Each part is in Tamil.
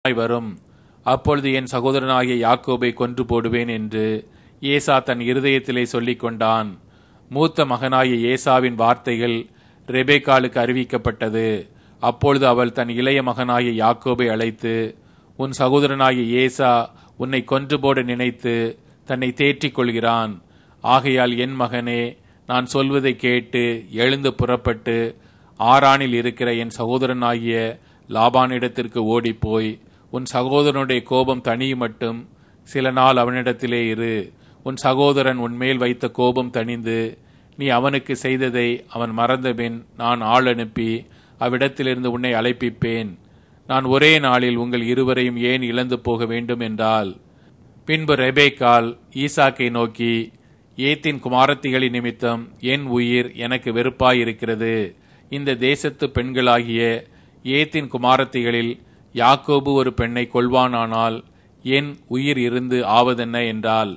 வரும் அப்பொழுது என் சகோதரனாகிய யாக்கோபை கொன்று போடுவேன் என்று ஏசா தன் இருதயத்திலே சொல்லிக் கொண்டான் மூத்த மகனாகிய ஏசாவின் வார்த்தைகள் ரெபேக்காளுக்கு அறிவிக்கப்பட்டது அப்பொழுது அவள் தன் இளைய மகனாகிய யாக்கோபை அழைத்து உன் சகோதரனாகிய ஏசா உன்னை கொன்று போட நினைத்து தன்னை தேற்றிக் கொள்கிறான் ஆகையால் என் மகனே நான் சொல்வதை கேட்டு எழுந்து புறப்பட்டு ஆரானில் இருக்கிற என் சகோதரனாகிய லாபானிடத்திற்கு ஓடிப்போய் உன் சகோதரனுடைய கோபம் தணியும் மட்டும் சில நாள் அவனிடத்திலே இரு உன் சகோதரன் உன்மேல் வைத்த கோபம் தணிந்து நீ அவனுக்கு செய்ததை அவன் மறந்தபின் நான் ஆள் அனுப்பி அவ்விடத்திலிருந்து உன்னை அழைப்பிப்பேன் நான் ஒரே நாளில் உங்கள் இருவரையும் ஏன் இழந்து போக வேண்டும் என்றால் பின்பு ரெபேக்கால் ஈசாக்கை நோக்கி ஏத்தின் குமாரத்திகளின் நிமித்தம் என் உயிர் எனக்கு வெறுப்பாயிருக்கிறது இந்த தேசத்து பெண்களாகிய ஏத்தின் குமாரத்திகளில் யாக்கோபு ஒரு பெண்ணை கொள்வானானால் என் உயிர் இருந்து ஆவதென்ன என்றால்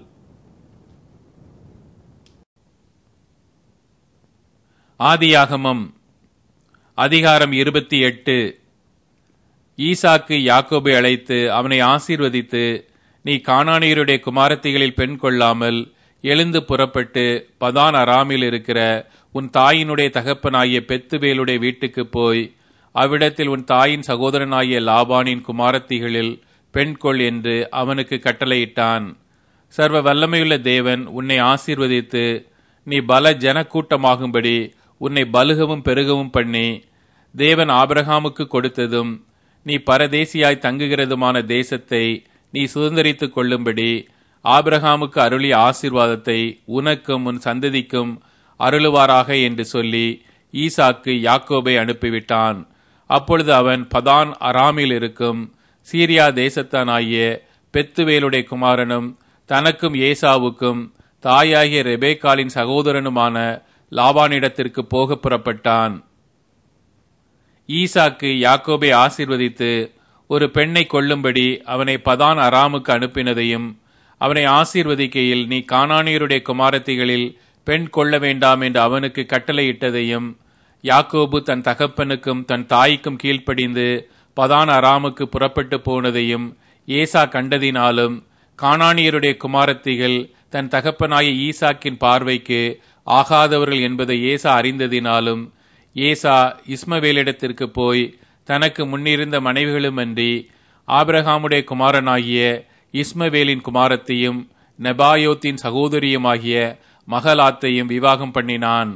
ஆதியாகமம் அதிகாரம் இருபத்தி எட்டு ஈசாக்கு யாக்கோபை அழைத்து அவனை ஆசீர்வதித்து நீ கானானியருடைய குமாரத்திகளில் பெண் கொள்ளாமல் எழுந்து புறப்பட்டு பதான் அராமில் இருக்கிற உன் தாயினுடைய தகப்பனாகிய பெத்துவேலுடைய வீட்டுக்கு போய் அவ்விடத்தில் உன் தாயின் சகோதரனாகிய லாபானின் குமாரத்திகளில் பெண் கொள் என்று அவனுக்கு கட்டளையிட்டான் சர்வ வல்லமையுள்ள தேவன் உன்னை ஆசீர்வதித்து நீ பல ஜனக்கூட்டமாகும்படி உன்னை பலுகவும் பெருகவும் பண்ணி தேவன் ஆபிரகாமுக்கு கொடுத்ததும் நீ பரதேசியாய் தங்குகிறதுமான தேசத்தை நீ சுதந்திரித்துக் கொள்ளும்படி ஆபிரகாமுக்கு அருளிய ஆசீர்வாதத்தை உனக்கும் உன் சந்ததிக்கும் அருளுவாராக என்று சொல்லி ஈசாக்கு யாக்கோபை அனுப்பிவிட்டான் அப்பொழுது அவன் பதான் அராமில் இருக்கும் சீரியா தேசத்தானாகிய பெத்துவேலுடைய குமாரனும் தனக்கும் ஏசாவுக்கும் தாயாகிய ரெபேக்காலின் சகோதரனுமான லாபானிடத்திற்கு போக புறப்பட்டான் ஈசாக்கு யாக்கோபை ஆசிர்வதித்து ஒரு பெண்ணை கொள்ளும்படி அவனை பதான் அராமுக்கு அனுப்பினதையும் அவனை ஆசீர்வதிக்கையில் நீ கானானியருடைய குமாரத்திகளில் பெண் கொள்ள வேண்டாம் என்று அவனுக்கு கட்டளையிட்டதையும் யாக்கோபு தன் தகப்பனுக்கும் தன் தாய்க்கும் கீழ்ப்படிந்து பதான் அராமுக்கு புறப்பட்டு போனதையும் ஏசா கண்டதினாலும் கானானியருடைய குமாரத்திகள் தன் தகப்பனாய ஈசாக்கின் பார்வைக்கு ஆகாதவர்கள் என்பதை ஏசா அறிந்ததினாலும் ஏசா இஸ்மவேலிடத்திற்கு போய் தனக்கு முன்னிருந்த மனைவிகளுமன்றி ஆபிரகாமுடைய குமாரனாகிய இஸ்மவேலின் குமாரத்தையும் நெபாயோத்தின் சகோதரியுமாகிய மகலாத்தையும் விவாகம் பண்ணினான்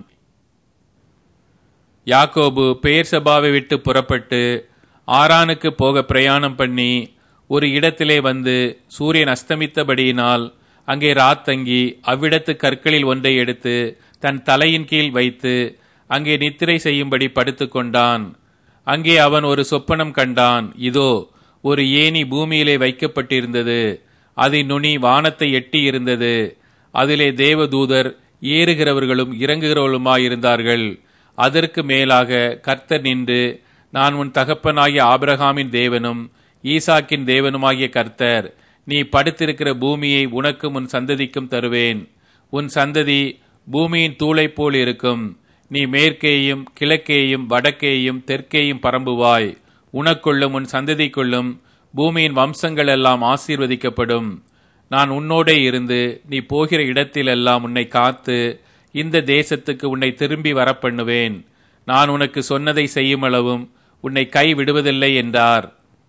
யாக்கோபு பெயர் சபாவை விட்டு புறப்பட்டு ஆரானுக்கு போக பிரயாணம் பண்ணி ஒரு இடத்திலே வந்து சூரியன் அஸ்தமித்தபடியினால் அங்கே ராத்தங்கி அவ்விடத்து கற்களில் ஒன்றை எடுத்து தன் தலையின் கீழ் வைத்து அங்கே நித்திரை செய்யும்படி படுத்துக்கொண்டான் அங்கே அவன் ஒரு சொப்பனம் கண்டான் இதோ ஒரு ஏணி பூமியிலே வைக்கப்பட்டிருந்தது அதன் நுனி வானத்தை எட்டி இருந்தது அதிலே தேவதூதர் ஏறுகிறவர்களும் இறங்குகிறவர்களுமாயிருந்தார்கள் அதற்கு மேலாக கர்த்தர் நின்று நான் உன் தகப்பனாகிய ஆபிரகாமின் தேவனும் ஈசாக்கின் தேவனுமாகிய கர்த்தர் நீ படுத்திருக்கிற பூமியை உனக்கும் உன் சந்ததிக்கும் தருவேன் உன் சந்ததி பூமியின் தூளைப் போல் இருக்கும் நீ மேற்கேயும் கிழக்கேயும் வடக்கேயும் தெற்கேயும் பரம்புவாய் உனக்குள்ளும் உன் சந்ததிக்குள்ளும் பூமியின் வம்சங்கள் எல்லாம் ஆசீர்வதிக்கப்படும் நான் உன்னோடே இருந்து நீ போகிற இடத்திலெல்லாம் உன்னை காத்து இந்த தேசத்துக்கு உன்னை திரும்பி வரப்பண்ணுவேன் நான் உனக்கு சொன்னதை செய்யுமளவும் உன்னை கை விடுவதில்லை என்றார்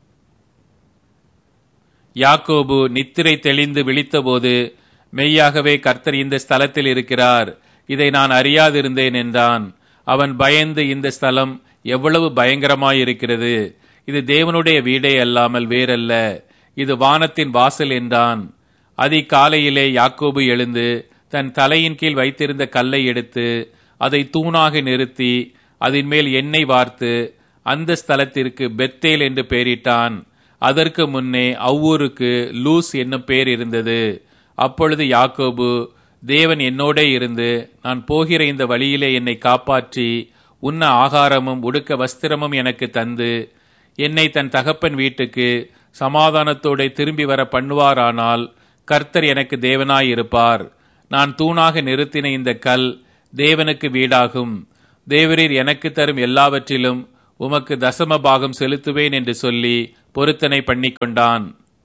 யாக்கோபு நித்திரை தெளிந்து விழித்தபோது மெய்யாகவே கர்த்தர் இந்த ஸ்தலத்தில் இருக்கிறார் இதை நான் அறியாதிருந்தேன் என்றான் அவன் பயந்து இந்த ஸ்தலம் எவ்வளவு பயங்கரமாயிருக்கிறது இது தேவனுடைய வீடே அல்லாமல் வேறல்ல இது வானத்தின் வாசல் என்றான் அதிகாலையிலே யாக்கோபு எழுந்து தன் தலையின் கீழ் வைத்திருந்த கல்லை எடுத்து அதை தூணாக நிறுத்தி அதன் மேல் எண்ணெய் வார்த்து அந்த ஸ்தலத்திற்கு பெத்தேல் என்று பெயரிட்டான் அதற்கு முன்னே அவ்வூருக்கு லூஸ் என்னும் பெயர் இருந்தது அப்பொழுது யாக்கோபு தேவன் என்னோடே இருந்து நான் போகிற இந்த வழியிலே என்னை காப்பாற்றி உண்ண ஆகாரமும் உடுக்க வஸ்திரமும் எனக்கு தந்து என்னை தன் தகப்பன் வீட்டுக்கு சமாதானத்தோட திரும்பி வர பண்ணுவாரானால் கர்த்தர் எனக்கு தேவனாயிருப்பார் நான் தூணாக நிறுத்தின இந்த கல் தேவனுக்கு வீடாகும் தேவரீர் எனக்கு தரும் எல்லாவற்றிலும் உமக்கு தசம பாகம் செலுத்துவேன் என்று சொல்லி பொருத்தனை பண்ணிக்கொண்டான்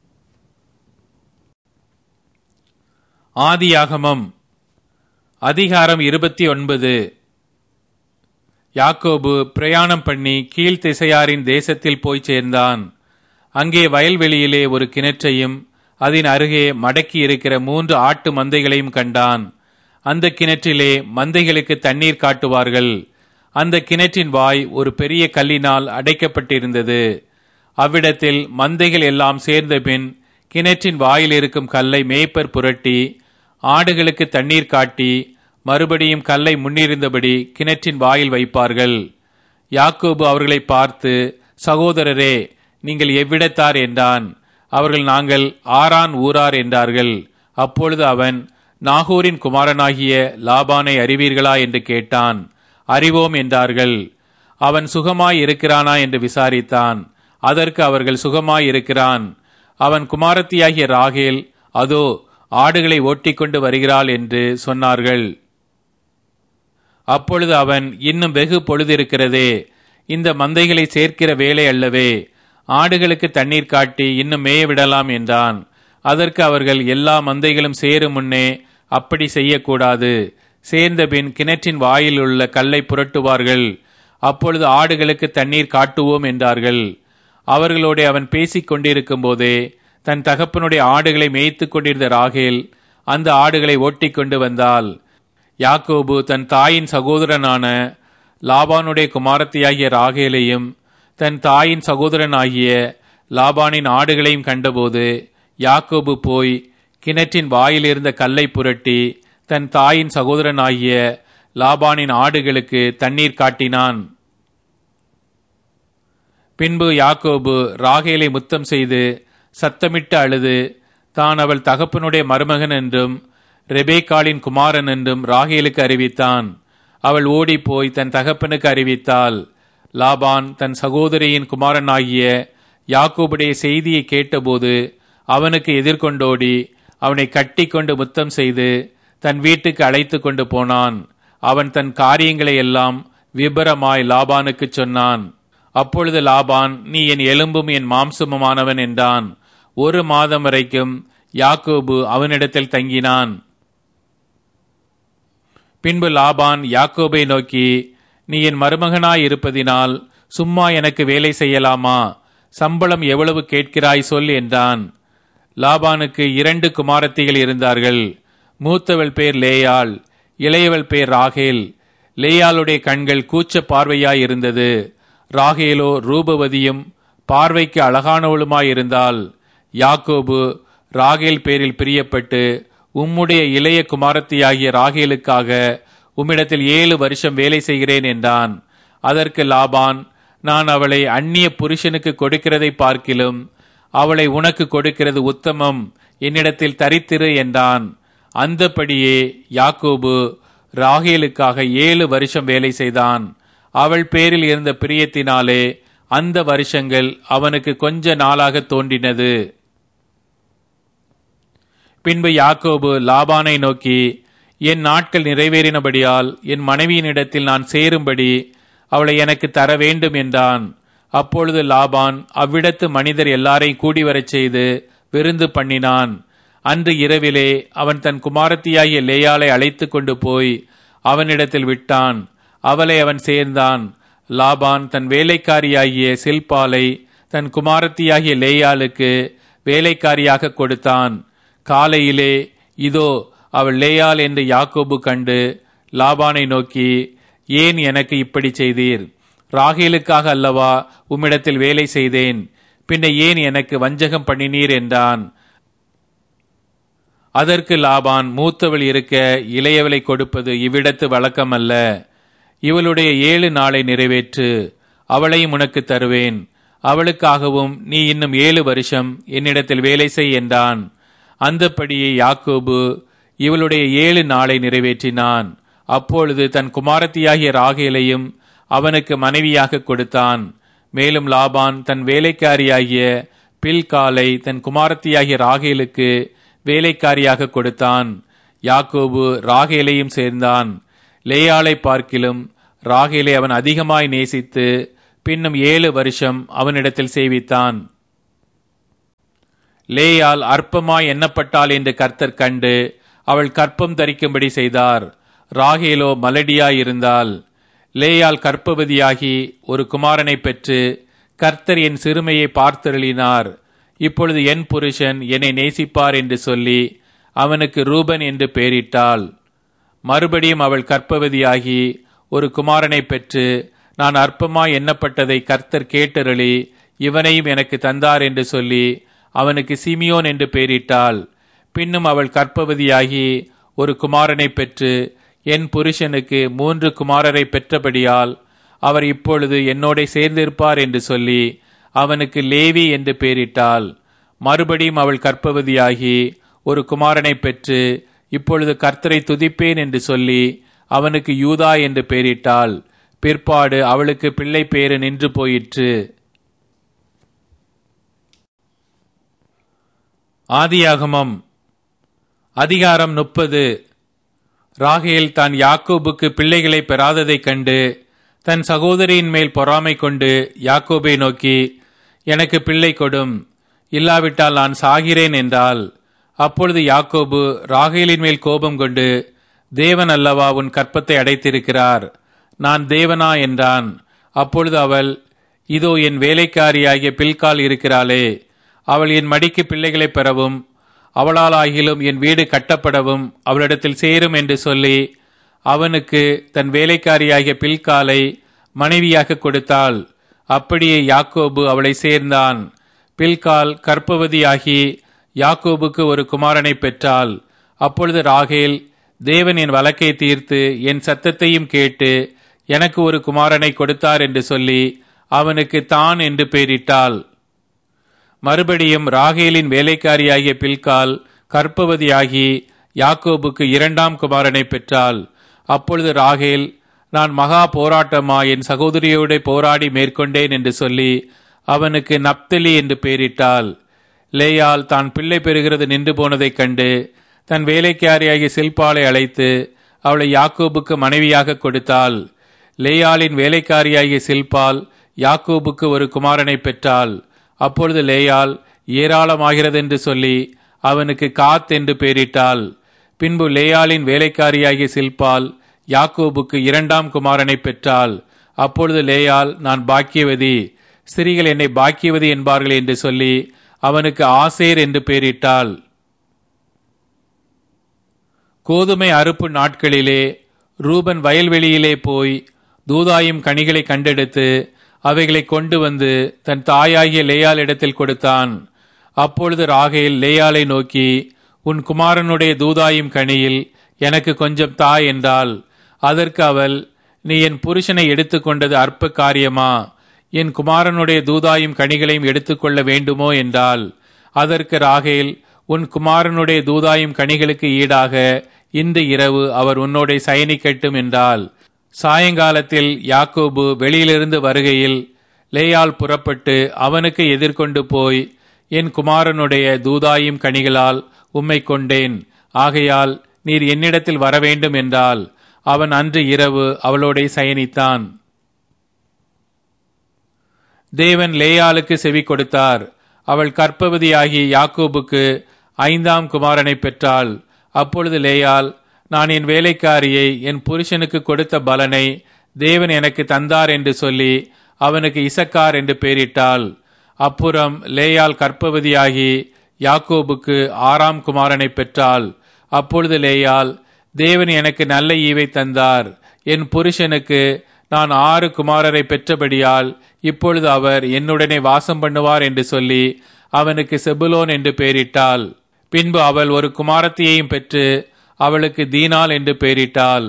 ஆதியாகமம் அதிகாரம் இருபத்தி ஒன்பது யாக்கோபு பிரயாணம் பண்ணி கீழ்த்திசையாரின் தேசத்தில் போய் சேர்ந்தான் அங்கே வயல்வெளியிலே ஒரு கிணற்றையும் அதன் அருகே மடக்கி இருக்கிற மூன்று ஆட்டு மந்தைகளையும் கண்டான் அந்த கிணற்றிலே மந்தைகளுக்கு தண்ணீர் காட்டுவார்கள் அந்த கிணற்றின் வாய் ஒரு பெரிய கல்லினால் அடைக்கப்பட்டிருந்தது அவ்விடத்தில் மந்தைகள் எல்லாம் சேர்ந்த பின் கிணற்றின் வாயில் இருக்கும் கல்லை மேய்ப்பர் புரட்டி ஆடுகளுக்கு தண்ணீர் காட்டி மறுபடியும் கல்லை முன்னிருந்தபடி கிணற்றின் வாயில் வைப்பார்கள் யாக்கோபு அவர்களை பார்த்து சகோதரரே நீங்கள் எவ்விடத்தார் என்றான் அவர்கள் நாங்கள் ஆரான் ஊரார் என்றார்கள் அப்பொழுது அவன் நாகூரின் குமாரனாகிய லாபானை அறிவீர்களா என்று கேட்டான் அறிவோம் என்றார்கள் அவன் சுகமாய் இருக்கிறானா என்று விசாரித்தான் அதற்கு அவர்கள் சுகமாய் இருக்கிறான் அவன் குமாரத்தியாகிய ராகேல் அதோ ஆடுகளை ஓட்டிக்கொண்டு வருகிறாள் என்று சொன்னார்கள் அப்பொழுது அவன் இன்னும் வெகு பொழுது இருக்கிறதே இந்த மந்தைகளை சேர்க்கிற வேலை அல்லவே ஆடுகளுக்கு தண்ணீர் காட்டி இன்னும் மேய விடலாம் என்றான் அதற்கு அவர்கள் எல்லா மந்தைகளும் சேரும் முன்னே அப்படி செய்யக்கூடாது சேர்ந்தபின் கிணற்றின் வாயில் உள்ள கல்லை புரட்டுவார்கள் அப்பொழுது ஆடுகளுக்கு தண்ணீர் காட்டுவோம் என்றார்கள் அவர்களோடு அவன் பேசிக் கொண்டிருக்கும் போதே தன் தகப்பனுடைய ஆடுகளை மேய்த்து கொண்டிருந்த ராகேல் அந்த ஆடுகளை ஓட்டிக்கொண்டு வந்தாள் யாக்கோபு தன் தாயின் சகோதரனான லாபானுடைய குமாரத்தியாகிய ராகேலையும் தன் தாயின் சகோதரனாகிய லாபானின் ஆடுகளையும் கண்டபோது யாக்கோபு போய் கிணற்றின் வாயில் இருந்த கல்லை புரட்டி தன் தாயின் சகோதரனாகிய லாபானின் ஆடுகளுக்கு தண்ணீர் காட்டினான் பின்பு யாக்கோபு ராகேலை முத்தம் செய்து சத்தமிட்டு அழுது தான் அவள் தகப்பனுடைய மருமகன் என்றும் ரெபேக்காளின் குமாரன் என்றும் ராகேலுக்கு அறிவித்தான் அவள் ஓடிப்போய் தன் தகப்பனுக்கு அறிவித்தாள் லாபான் தன் சகோதரியின் குமாரனாகிய யாக்கோபுடைய செய்தியை கேட்டபோது அவனுக்கு எதிர்கொண்டோடி அவனை கட்டி கொண்டு முத்தம் செய்து தன் வீட்டுக்கு அழைத்து கொண்டு போனான் அவன் தன் காரியங்களை எல்லாம் விபரமாய் லாபானுக்கு சொன்னான் அப்பொழுது லாபான் நீ என் எலும்பும் என் மாம்சமுமானவன் என்றான் ஒரு மாதம் வரைக்கும் யாக்கோபு அவனிடத்தில் தங்கினான் பின்பு லாபான் யாக்கோபை நோக்கி நீ என் மருமகனாய் இருப்பதினால் சும்மா எனக்கு வேலை செய்யலாமா சம்பளம் எவ்வளவு கேட்கிறாய் சொல் என்றான் லாபானுக்கு இரண்டு குமாரத்திகள் இருந்தார்கள் மூத்தவள் பேர் லேயாள் இளையவள் பேர் ராகேல் லேயாளுடைய கண்கள் கூச்ச பார்வையாய் இருந்தது ராகேலோ ரூபவதியும் பார்வைக்கு அழகானவளுமாயிருந்தால் யாக்கோபு ராகேல் பேரில் பிரியப்பட்டு உம்முடைய இளைய குமாரத்தியாகிய ராகேலுக்காக உம்மிடத்தில் ஏழு வருஷம் வேலை செய்கிறேன் என்றான் அதற்கு லாபான் நான் அவளை அந்நிய புருஷனுக்கு கொடுக்கிறதை பார்க்கிலும் அவளை உனக்கு கொடுக்கிறது உத்தமம் என்னிடத்தில் தரித்திரு என்றான் அந்தபடியே யாக்கோபு ராகேலுக்காக ஏழு வருஷம் வேலை செய்தான் அவள் பேரில் இருந்த பிரியத்தினாலே அந்த வருஷங்கள் அவனுக்கு கொஞ்ச நாளாக தோன்றினது பின்பு யாக்கோபு லாபானை நோக்கி என் நாட்கள் நிறைவேறினபடியால் என் மனைவியினிடத்தில் நான் சேரும்படி அவளை எனக்கு தர வேண்டும் என்றான் அப்பொழுது லாபான் அவ்விடத்து மனிதர் எல்லாரையும் கூடி வரச் செய்து விருந்து பண்ணினான் அன்று இரவிலே அவன் தன் குமாரத்தியாகிய லேயாளை அழைத்து கொண்டு போய் அவனிடத்தில் விட்டான் அவளை அவன் சேர்ந்தான் லாபான் தன் வேலைக்காரியாகிய சில்பாலை தன் குமாரத்தியாகிய லேயாளுக்கு வேலைக்காரியாக கொடுத்தான் காலையிலே இதோ அவள் லேயாள் என்று யாக்கோபு கண்டு லாபானை நோக்கி ஏன் எனக்கு இப்படி செய்தீர் ராகேலுக்காக அல்லவா உம்மிடத்தில் வேலை செய்தேன் பின்ன ஏன் எனக்கு வஞ்சகம் பண்ணினீர் என்றான் அதற்கு லாபான் மூத்தவள் இருக்க இளையவளை கொடுப்பது இவ்விடத்து வழக்கமல்ல இவளுடைய ஏழு நாளை நிறைவேற்று அவளையும் உனக்கு தருவேன் அவளுக்காகவும் நீ இன்னும் ஏழு வருஷம் என்னிடத்தில் வேலை செய் என்றான் அந்தப்படியே யாக்கோபு இவளுடைய ஏழு நாளை நிறைவேற்றினான் அப்பொழுது தன் குமாரத்தியாகிய ராகேலையும் அவனுக்கு மனைவியாக கொடுத்தான் மேலும் லாபான் தன் வேலைக்காரியாகிய பில்காலை தன் குமாரத்தியாகிய ராகேலுக்கு வேலைக்காரியாக கொடுத்தான் யாக்கோபு ராகேலையும் சேர்ந்தான் லேயாளை பார்க்கிலும் ராகேலை அவன் அதிகமாய் நேசித்து பின்னும் ஏழு வருஷம் அவனிடத்தில் சேவித்தான் லேயால் அற்பமாய் எண்ணப்பட்டாள் என்று கர்த்தர் கண்டு அவள் கற்பம் தரிக்கும்படி செய்தார் ராகேலோ மலடியாய் இருந்தால் லேயால் கற்பவதியாகி ஒரு குமாரனை பெற்று கர்த்தர் என் சிறுமையை பார்த்தருளினார் இப்பொழுது என் புருஷன் என்னை நேசிப்பார் என்று சொல்லி அவனுக்கு ரூபன் என்று பெயரிட்டாள் மறுபடியும் அவள் கற்பவதியாகி ஒரு குமாரனை பெற்று நான் அற்பமாய் எண்ணப்பட்டதை கர்த்தர் கேட்டருளி இவனையும் எனக்கு தந்தார் என்று சொல்லி அவனுக்கு சிமியோன் என்று பெயரிட்டாள் பின்னும் அவள் கற்பவதியாகி ஒரு குமாரனை பெற்று என் புருஷனுக்கு மூன்று குமாரரை பெற்றபடியால் அவர் இப்பொழுது என்னோட சேர்ந்திருப்பார் என்று சொல்லி அவனுக்கு லேவி என்று பெயரிட்டாள் மறுபடியும் அவள் கற்பவதியாகி ஒரு குமாரனை பெற்று இப்பொழுது கர்த்தரை துதிப்பேன் என்று சொல்லி அவனுக்கு யூதா என்று பெயரிட்டாள் பிற்பாடு அவளுக்கு பிள்ளை பேறு நின்று போயிற்று ஆதியாகமம் அதிகாரம் முப்பது ராகேல் தான் யாக்கோபுக்கு பிள்ளைகளை பெறாததைக் கண்டு தன் சகோதரியின் மேல் பொறாமை கொண்டு யாக்கோபை நோக்கி எனக்கு பிள்ளை கொடும் இல்லாவிட்டால் நான் சாகிறேன் என்றால் அப்பொழுது யாக்கோபு ராகேலின் மேல் கோபம் கொண்டு தேவன் அல்லவா உன் கற்பத்தை அடைத்திருக்கிறார் நான் தேவனா என்றான் அப்பொழுது அவள் இதோ என் வேலைக்காரியாகிய பில்கால் இருக்கிறாளே அவள் என் மடிக்கு பிள்ளைகளை பெறவும் அவளால் ஆகிலும் என் வீடு கட்டப்படவும் அவளிடத்தில் சேரும் என்று சொல்லி அவனுக்கு தன் வேலைக்காரியாகிய பில்காலை மனைவியாக கொடுத்தாள் அப்படியே யாக்கோபு அவளை சேர்ந்தான் பில்கால் கற்பவதியாகி யாக்கோபுக்கு ஒரு குமாரனை பெற்றாள் அப்பொழுது ராகேல் தேவன் என் வழக்கை தீர்த்து என் சத்தத்தையும் கேட்டு எனக்கு ஒரு குமாரனை கொடுத்தார் என்று சொல்லி அவனுக்கு தான் என்று பெயரிட்டாள் மறுபடியும் ராகேலின் வேலைக்காரியாகிய பில்கால் கற்பவதியாகி யாக்கோபுக்கு இரண்டாம் குமாரனை பெற்றாள் அப்பொழுது ராகேல் நான் மகா போராட்டமா என் சகோதரியோட போராடி மேற்கொண்டேன் என்று சொல்லி அவனுக்கு நப்தலி என்று பெயரிட்டாள் லேயால் தான் பிள்ளை பெறுகிறது நின்று போனதைக் கண்டு தன் வேலைக்காரியாகிய சில்பாலை அழைத்து அவளை யாக்கோபுக்கு மனைவியாக கொடுத்தாள் லேயாலின் வேலைக்காரியாகிய சில்பால் யாக்கோபுக்கு ஒரு குமாரனை பெற்றாள் அப்பொழுது லேயால் ஏராளமாகிறது என்று சொல்லி அவனுக்கு காத் என்று பெயரிட்டாள் பின்பு லேயாலின் வேலைக்காரியாகிய சில்பால் யாக்கோபுக்கு இரண்டாம் குமாரனை பெற்றாள் அப்பொழுது லேயால் நான் பாக்கியவதி ஸ்திரீகள் என்னை பாக்கியவதி என்பார்கள் என்று சொல்லி அவனுக்கு ஆசேர் என்று பெயரிட்டாள் கோதுமை அறுப்பு நாட்களிலே ரூபன் வயல்வெளியிலே போய் தூதாயும் கனிகளை கண்டெடுத்து அவைகளை கொண்டு வந்து தன் தாயாகிய லேயால் இடத்தில் கொடுத்தான் அப்பொழுது ராகேல் லேயாலை நோக்கி உன் குமாரனுடைய தூதாயும் கனியில் எனக்கு கொஞ்சம் தா என்றாள் அதற்கு அவள் நீ என் புருஷனை எடுத்துக்கொண்டது அற்ப காரியமா என் குமாரனுடைய தூதாயும் கனிகளையும் எடுத்துக்கொள்ள வேண்டுமோ என்றாள் அதற்கு ராகேல் உன் குமாரனுடைய தூதாயும் கனிகளுக்கு ஈடாக இந்த இரவு அவர் உன்னோட சயனிக்கட்டும் என்றாள் சாயங்காலத்தில் யாக்கோபு வெளியிலிருந்து வருகையில் லேயால் புறப்பட்டு அவனுக்கு எதிர்கொண்டு போய் என் குமாரனுடைய தூதாயும் கனிகளால் உம்மை கொண்டேன் ஆகையால் நீர் என்னிடத்தில் வரவேண்டும் என்றால் அவன் அன்று இரவு அவளோட சயனித்தான் தேவன் லேயாளுக்கு செவி கொடுத்தார் அவள் கற்பவதியாகி யாக்கோபுக்கு ஐந்தாம் குமாரனை பெற்றாள் அப்பொழுது லேயால் நான் என் வேலைக்காரியை என் புருஷனுக்கு கொடுத்த பலனை தேவன் எனக்கு தந்தார் என்று சொல்லி அவனுக்கு இசக்கார் என்று பெயரிட்டாள் அப்புறம் லேயால் கற்பவதியாகி யாக்கோபுக்கு ஆறாம் குமாரனை பெற்றாள் அப்பொழுது லேயால் தேவன் எனக்கு நல்ல ஈவை தந்தார் என் புருஷனுக்கு நான் ஆறு குமாரரை பெற்றபடியால் இப்பொழுது அவர் என்னுடனே வாசம் பண்ணுவார் என்று சொல்லி அவனுக்கு செபுலோன் என்று பெயரிட்டாள் பின்பு அவள் ஒரு குமாரத்தியையும் பெற்று அவளுக்கு தீனாள் என்று பெயரிட்டாள்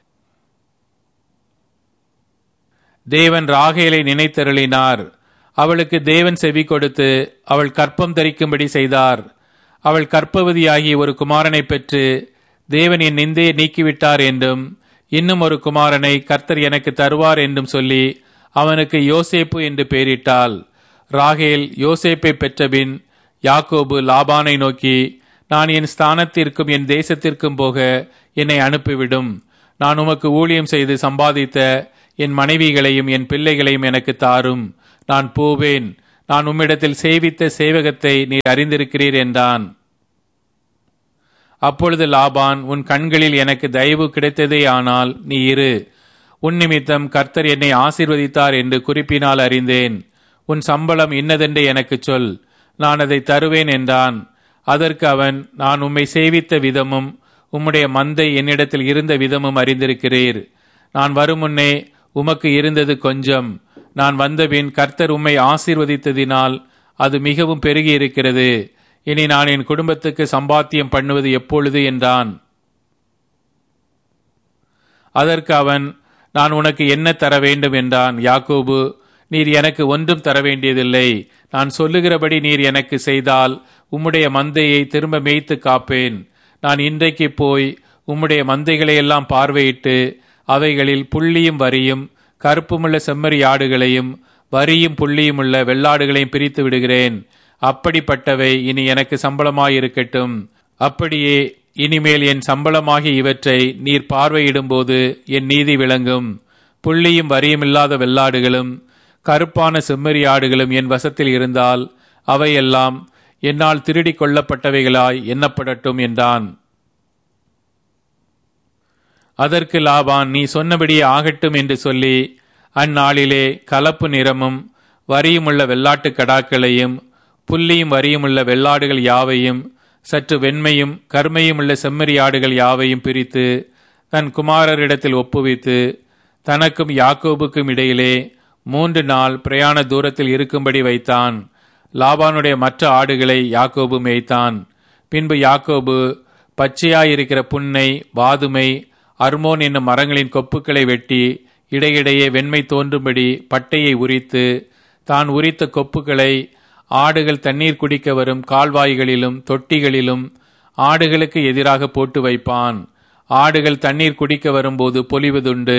தேவன் ராகேலை நினைத்தருளினார் அவளுக்கு தேவன் செவி கொடுத்து அவள் கற்பம் தரிக்கும்படி செய்தார் அவள் கற்பவதியாகி ஒரு குமாரனை பெற்று தேவன் என் நிந்தையை நீக்கிவிட்டார் என்றும் இன்னும் ஒரு குமாரனை கர்த்தர் எனக்கு தருவார் என்றும் சொல்லி அவனுக்கு யோசேப்பு என்று பெயரிட்டாள் ராகேல் யோசேப்பை பெற்றபின் யாக்கோபு லாபானை நோக்கி நான் என் ஸ்தானத்திற்கும் என் தேசத்திற்கும் போக என்னை அனுப்பிவிடும் நான் உமக்கு ஊழியம் செய்து சம்பாதித்த என் மனைவிகளையும் என் பிள்ளைகளையும் எனக்கு தாரும் நான் போவேன் நான் உம்மிடத்தில் சேவித்த சேவகத்தை நீர் அறிந்திருக்கிறீர் என்றான் அப்பொழுது லாபான் உன் கண்களில் எனக்கு தயவு கிடைத்ததே ஆனால் நீ இரு உன் நிமித்தம் கர்த்தர் என்னை ஆசீர்வதித்தார் என்று குறிப்பினால் அறிந்தேன் உன் சம்பளம் இன்னதென்று எனக்குச் சொல் நான் அதை தருவேன் என்றான் அதற்கு அவன் நான் உம்மை சேவித்த விதமும் உம்முடைய மந்தை என்னிடத்தில் இருந்த விதமும் அறிந்திருக்கிறீர் நான் வருமுன்னே உமக்கு இருந்தது கொஞ்சம் நான் வந்தபின் கர்த்தர் உம்மை ஆசீர்வதித்ததினால் அது மிகவும் பெருகி இருக்கிறது இனி நான் என் குடும்பத்துக்கு சம்பாத்தியம் பண்ணுவது எப்பொழுது என்றான் அதற்கு அவன் நான் உனக்கு என்ன தர வேண்டும் என்றான் யாக்கோபு நீர் எனக்கு ஒன்றும் தர வேண்டியதில்லை நான் சொல்லுகிறபடி நீர் எனக்கு செய்தால் உம்முடைய மந்தையை திரும்ப மேய்த்து காப்பேன் நான் இன்றைக்கு போய் உம்முடைய மந்தைகளை எல்லாம் பார்வையிட்டு அவைகளில் புள்ளியும் வரியும் கருப்புமுள்ள செம்மறி ஆடுகளையும் வரியும் புள்ளியும் உள்ள வெள்ளாடுகளையும் பிரித்து விடுகிறேன் அப்படிப்பட்டவை இனி எனக்கு சம்பளமாயிருக்கட்டும் அப்படியே இனிமேல் என் சம்பளமாகிய இவற்றை நீர் பார்வையிடும்போது என் நீதி விளங்கும் புள்ளியும் வரியும் இல்லாத வெள்ளாடுகளும் கருப்பான செம்மறி ஆடுகளும் என் வசத்தில் இருந்தால் அவையெல்லாம் என்னால் திருடிக் கொள்ளப்பட்டவைகளாய் எண்ணப்படட்டும் என்றான் அதற்கு லாபான் நீ சொன்னபடியே ஆகட்டும் என்று சொல்லி அந்நாளிலே கலப்பு நிறமும் வரியுமுள்ள வெள்ளாட்டு கடாக்களையும் புள்ளியும் வரியுமுள்ள வெள்ளாடுகள் யாவையும் சற்று வெண்மையும் கருமையும் உள்ள செம்மறி ஆடுகள் யாவையும் பிரித்து தன் குமாரரிடத்தில் ஒப்புவித்து தனக்கும் யாக்கோபுக்கும் இடையிலே மூன்று நாள் பிரயாண தூரத்தில் இருக்கும்படி வைத்தான் லாபானுடைய மற்ற ஆடுகளை யாக்கோபு மேய்த்தான் பின்பு யாக்கோபு பச்சையாயிருக்கிற புன்னை வாதுமை அர்மோன் என்னும் மரங்களின் கொப்புக்களை வெட்டி இடையிடையே வெண்மை தோன்றும்படி பட்டையை உரித்து தான் உரித்த கொப்புகளை ஆடுகள் தண்ணீர் குடிக்க வரும் கால்வாய்களிலும் தொட்டிகளிலும் ஆடுகளுக்கு எதிராக போட்டு வைப்பான் ஆடுகள் தண்ணீர் குடிக்க வரும்போது பொலிவதுண்டு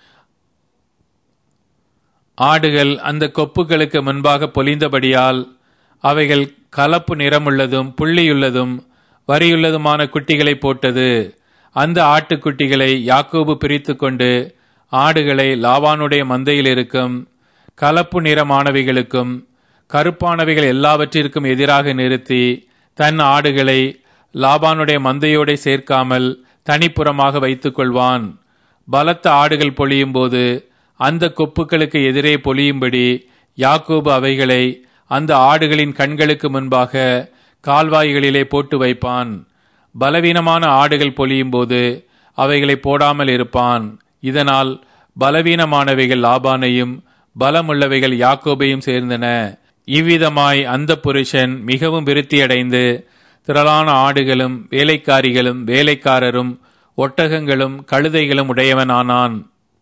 ஆடுகள் அந்த கொப்புகளுக்கு முன்பாக பொலிந்தபடியால் அவைகள் கலப்பு நிறமுள்ளதும் புள்ளியுள்ளதும் வரியுள்ளதுமான குட்டிகளை போட்டது அந்த ஆட்டுக்குட்டிகளை யாக்கோபு பிரித்து கொண்டு ஆடுகளை லாவானுடைய மந்தையில் இருக்கும் கலப்பு நிறமானவைகளுக்கும் கருப்பானவைகள் எல்லாவற்றிற்கும் எதிராக நிறுத்தி தன் ஆடுகளை லாபானுடைய மந்தையோட சேர்க்காமல் தனிப்புறமாக வைத்துக் கொள்வான் பலத்த ஆடுகள் பொழியும் போது அந்த கொப்புக்களுக்கு எதிரே பொழியும்படி யாக்கோபு அவைகளை அந்த ஆடுகளின் கண்களுக்கு முன்பாக கால்வாய்களிலே போட்டு வைப்பான் பலவீனமான ஆடுகள் பொழியும் போது அவைகளை போடாமல் இருப்பான் இதனால் பலவீனமானவைகள் லாபானையும் பலமுள்ளவைகள் யாக்கோபையும் சேர்ந்தன இவ்விதமாய் அந்த புருஷன் மிகவும் விருத்தியடைந்து திரளான ஆடுகளும் வேலைக்காரிகளும் வேலைக்காரரும் ஒட்டகங்களும் கழுதைகளும் உடையவனானான்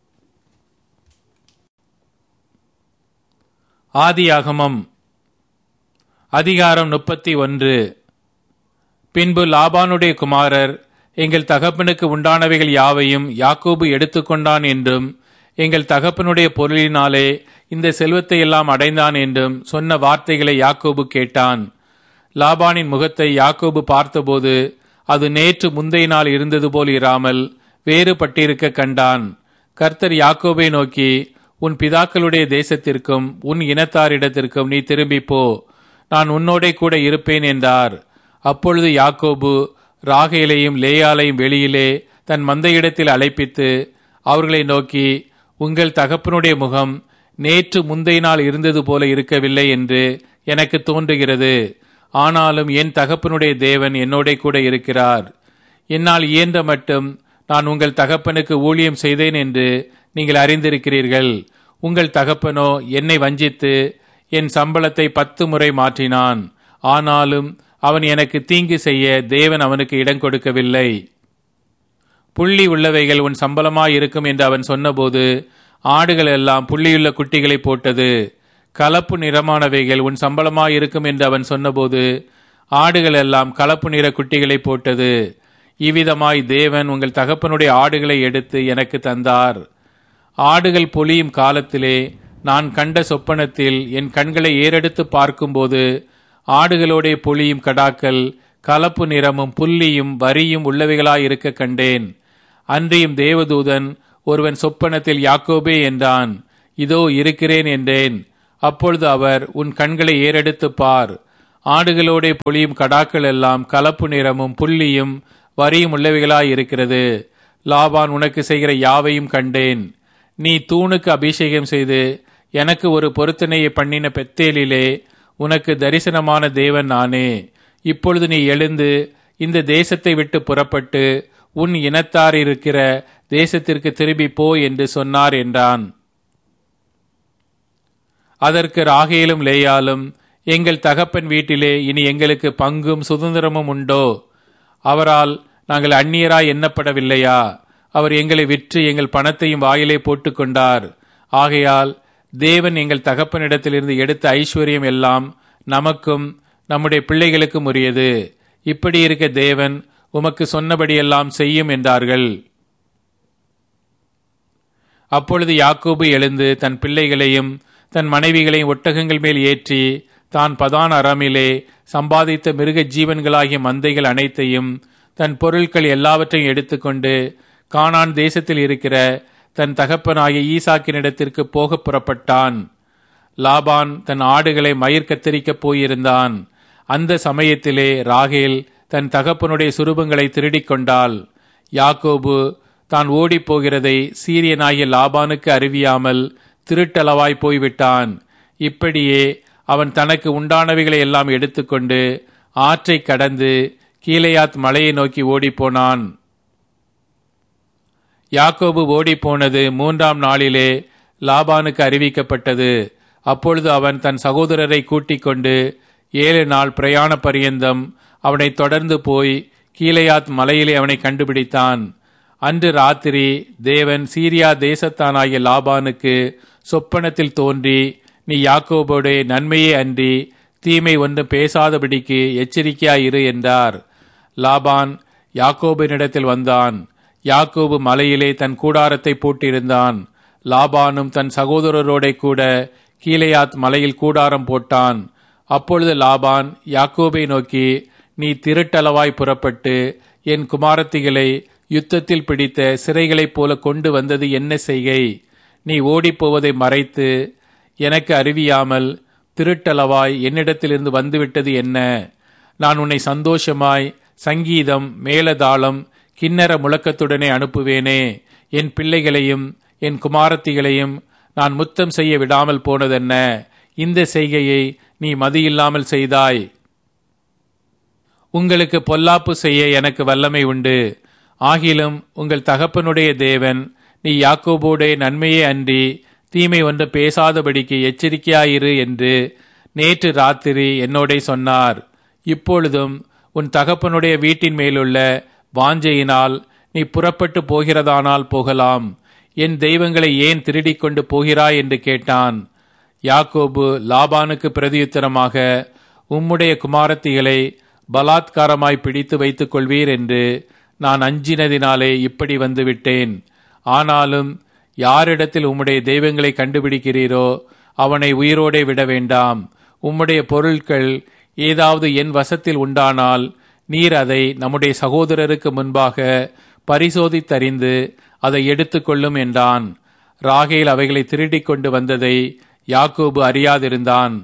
ஆதியாகமம் அதிகாரம் முப்பத்தி ஒன்று பின்பு லாபானுடைய குமாரர் எங்கள் தகப்பனுக்கு உண்டானவைகள் யாவையும் யாக்கோபு எடுத்துக்கொண்டான் என்றும் எங்கள் தகப்பனுடைய பொருளினாலே இந்த செல்வத்தை எல்லாம் அடைந்தான் என்றும் சொன்ன வார்த்தைகளை யாக்கோபு கேட்டான் லாபானின் முகத்தை யாக்கோபு பார்த்தபோது அது நேற்று முந்தைய நாள் இருந்தது போல் இராமல் வேறுபட்டிருக்க கண்டான் கர்த்தர் யாக்கோபை நோக்கி உன் பிதாக்களுடைய தேசத்திற்கும் உன் இனத்தாரிடத்திற்கும் நீ திரும்பி போ நான் உன்னோடே கூட இருப்பேன் என்றார் அப்பொழுது யாக்கோபு ராகேலையும் லேயாலையும் வெளியிலே தன் மந்தையிடத்தில் அழைப்பித்து அவர்களை நோக்கி உங்கள் தகப்பனுடைய முகம் நேற்று முந்தைய நாள் இருந்தது போல இருக்கவில்லை என்று எனக்கு தோன்றுகிறது ஆனாலும் என் தகப்பனுடைய தேவன் என்னோட கூட இருக்கிறார் என்னால் இயன்ற மட்டும் நான் உங்கள் தகப்பனுக்கு ஊழியம் செய்தேன் என்று நீங்கள் அறிந்திருக்கிறீர்கள் உங்கள் தகப்பனோ என்னை வஞ்சித்து என் சம்பளத்தை பத்து முறை மாற்றினான் ஆனாலும் அவன் எனக்கு தீங்கு செய்ய தேவன் அவனுக்கு இடம் கொடுக்கவில்லை புள்ளி உள்ளவைகள் உன் சம்பளமாயிருக்கும் என்று அவன் சொன்னபோது ஆடுகள் எல்லாம் புள்ளியுள்ள குட்டிகளை போட்டது கலப்பு நிறமானவைகள் உன் சம்பளமாயிருக்கும் என்று அவன் சொன்னபோது ஆடுகள் எல்லாம் கலப்பு நிற குட்டிகளை போட்டது இவ்விதமாய் தேவன் உங்கள் தகப்பனுடைய ஆடுகளை எடுத்து எனக்கு தந்தார் ஆடுகள் பொலியும் காலத்திலே நான் கண்ட சொப்பனத்தில் என் கண்களை ஏறெடுத்து பார்க்கும்போது ஆடுகளோடே பொலியும் கடாக்கள் கலப்பு நிறமும் புள்ளியும் வரியும் உள்ளவைகளாயிருக்க கண்டேன் அன்றியும் தேவதூதன் ஒருவன் சொப்பனத்தில் யாக்கோபே என்றான் இதோ இருக்கிறேன் என்றேன் அப்பொழுது அவர் உன் கண்களை ஏறெடுத்து பார் ஆடுகளோடே பொழியும் கடாக்கள் எல்லாம் கலப்பு நிறமும் புள்ளியும் வரியும் உள்ளவைகளாய் இருக்கிறது லாபான் உனக்கு செய்கிற யாவையும் கண்டேன் நீ தூணுக்கு அபிஷேகம் செய்து எனக்கு ஒரு பொருத்தனையை பண்ணின பெத்தேலிலே உனக்கு தரிசனமான தேவன் நானே இப்பொழுது நீ எழுந்து இந்த தேசத்தை விட்டு புறப்பட்டு உன் இனத்தார் இருக்கிற தேசத்திற்கு திரும்பி போ என்று சொன்னார் என்றான் அதற்கு ராகேலும் லேயாலும் எங்கள் தகப்பன் வீட்டிலே இனி எங்களுக்கு பங்கும் சுதந்திரமும் உண்டோ அவரால் நாங்கள் அந்நியராய் எண்ணப்படவில்லையா அவர் எங்களை விற்று எங்கள் பணத்தையும் வாயிலே போட்டுக்கொண்டார் ஆகையால் தேவன் எங்கள் தகப்பனிடத்திலிருந்து எடுத்த ஐஸ்வர்யம் எல்லாம் நமக்கும் நம்முடைய பிள்ளைகளுக்கும் உரியது இப்படி இருக்க தேவன் உமக்கு சொன்னபடியெல்லாம் செய்யும் என்றார்கள் அப்பொழுது யாக்கோபு எழுந்து தன் பிள்ளைகளையும் தன் மனைவிகளையும் ஒட்டகங்கள் மேல் ஏற்றி தான் பதான் அறாமிலே சம்பாதித்த மிருக ஜீவன்களாகிய மந்தைகள் அனைத்தையும் தன் பொருட்கள் எல்லாவற்றையும் எடுத்துக்கொண்டு கானான் தேசத்தில் இருக்கிற தன் தகப்பனாகிய ஈசாக்கினிடத்திற்கு போக புறப்பட்டான் லாபான் தன் ஆடுகளை மயிர் கத்தரிக்கப் போயிருந்தான் அந்த சமயத்திலே ராகேல் தன் தகப்பனுடைய சுரூபங்களை திருடிக் கொண்டாள் யாக்கோபு தான் ஓடிப் போகிறதை சீரியனாகிய லாபானுக்கு அறிவியாமல் திருட்டளவாய் போய்விட்டான் இப்படியே அவன் தனக்கு உண்டானவைகளை எல்லாம் எடுத்துக்கொண்டு ஆற்றை கடந்து கீழையாத் மலையை நோக்கி ஓடிப்போனான் யாக்கோபு ஓடிப்போனது மூன்றாம் நாளிலே லாபானுக்கு அறிவிக்கப்பட்டது அப்பொழுது அவன் தன் சகோதரரை கூட்டிக் கொண்டு ஏழு நாள் பிரயாண பரியந்தம் அவனை தொடர்ந்து போய் கீழையாத் மலையிலே அவனை கண்டுபிடித்தான் அன்று ராத்திரி தேவன் சீரியா தேசத்தானாகிய லாபானுக்கு சொப்பனத்தில் தோன்றி நீ யாக்கோபோடைய நன்மையே அன்றி தீமை ஒன்றும் பேசாதபடிக்கு எச்சரிக்கையாயிரு என்றார் லாபான் யாக்கோபினிடத்தில் வந்தான் யாக்கோபு மலையிலே தன் கூடாரத்தை போட்டிருந்தான் லாபானும் தன் சகோதரரோட கூட கீழையாத் மலையில் கூடாரம் போட்டான் அப்பொழுது லாபான் யாக்கோபை நோக்கி நீ திருட்டளவாய் புறப்பட்டு என் குமாரத்திகளை யுத்தத்தில் பிடித்த சிறைகளைப் போல கொண்டு வந்தது என்ன செய்கை நீ ஓடிப்போவதை மறைத்து எனக்கு அறிவியாமல் திருட்டளவாய் என்னிடத்திலிருந்து வந்துவிட்டது என்ன நான் உன்னை சந்தோஷமாய் சங்கீதம் மேலதாளம் கிண்ணற முழக்கத்துடனே அனுப்புவேனே என் பிள்ளைகளையும் என் குமாரத்திகளையும் நான் முத்தம் செய்ய விடாமல் போனதென்ன இந்த செய்கையை நீ மதியில்லாமல் செய்தாய் உங்களுக்கு பொல்லாப்பு செய்ய எனக்கு வல்லமை உண்டு ஆகிலும் உங்கள் தகப்பனுடைய தேவன் நீ யாக்கோபோடைய நன்மையே அன்றி தீமை ஒன்று பேசாதபடிக்கு எச்சரிக்கையாயிரு என்று நேற்று ராத்திரி என்னோடே சொன்னார் இப்பொழுதும் உன் தகப்பனுடைய வீட்டின் மேலுள்ள வாஞ்சையினால் நீ புறப்பட்டு போகிறதானால் போகலாம் என் தெய்வங்களை ஏன் திருடிக் கொண்டு போகிறாய் என்று கேட்டான் யாக்கோபு லாபானுக்கு பிரதியுத்தரமாக உம்முடைய குமாரத்திகளை பலாத்காரமாய் பிடித்து வைத்துக் கொள்வீர் என்று நான் அஞ்சினதினாலே இப்படி வந்துவிட்டேன் ஆனாலும் யாரிடத்தில் உம்முடைய தெய்வங்களை கண்டுபிடிக்கிறீரோ அவனை உயிரோடே விட வேண்டாம் உம்முடைய பொருட்கள் ஏதாவது என் வசத்தில் உண்டானால் நீர் அதை நம்முடைய சகோதரருக்கு முன்பாக பரிசோதித்தறிந்து அதை எடுத்துக்கொள்ளும் என்றான் ராகேல் அவைகளை திருடிக் கொண்டு வந்ததை யாக்கோபு அறியாதிருந்தான்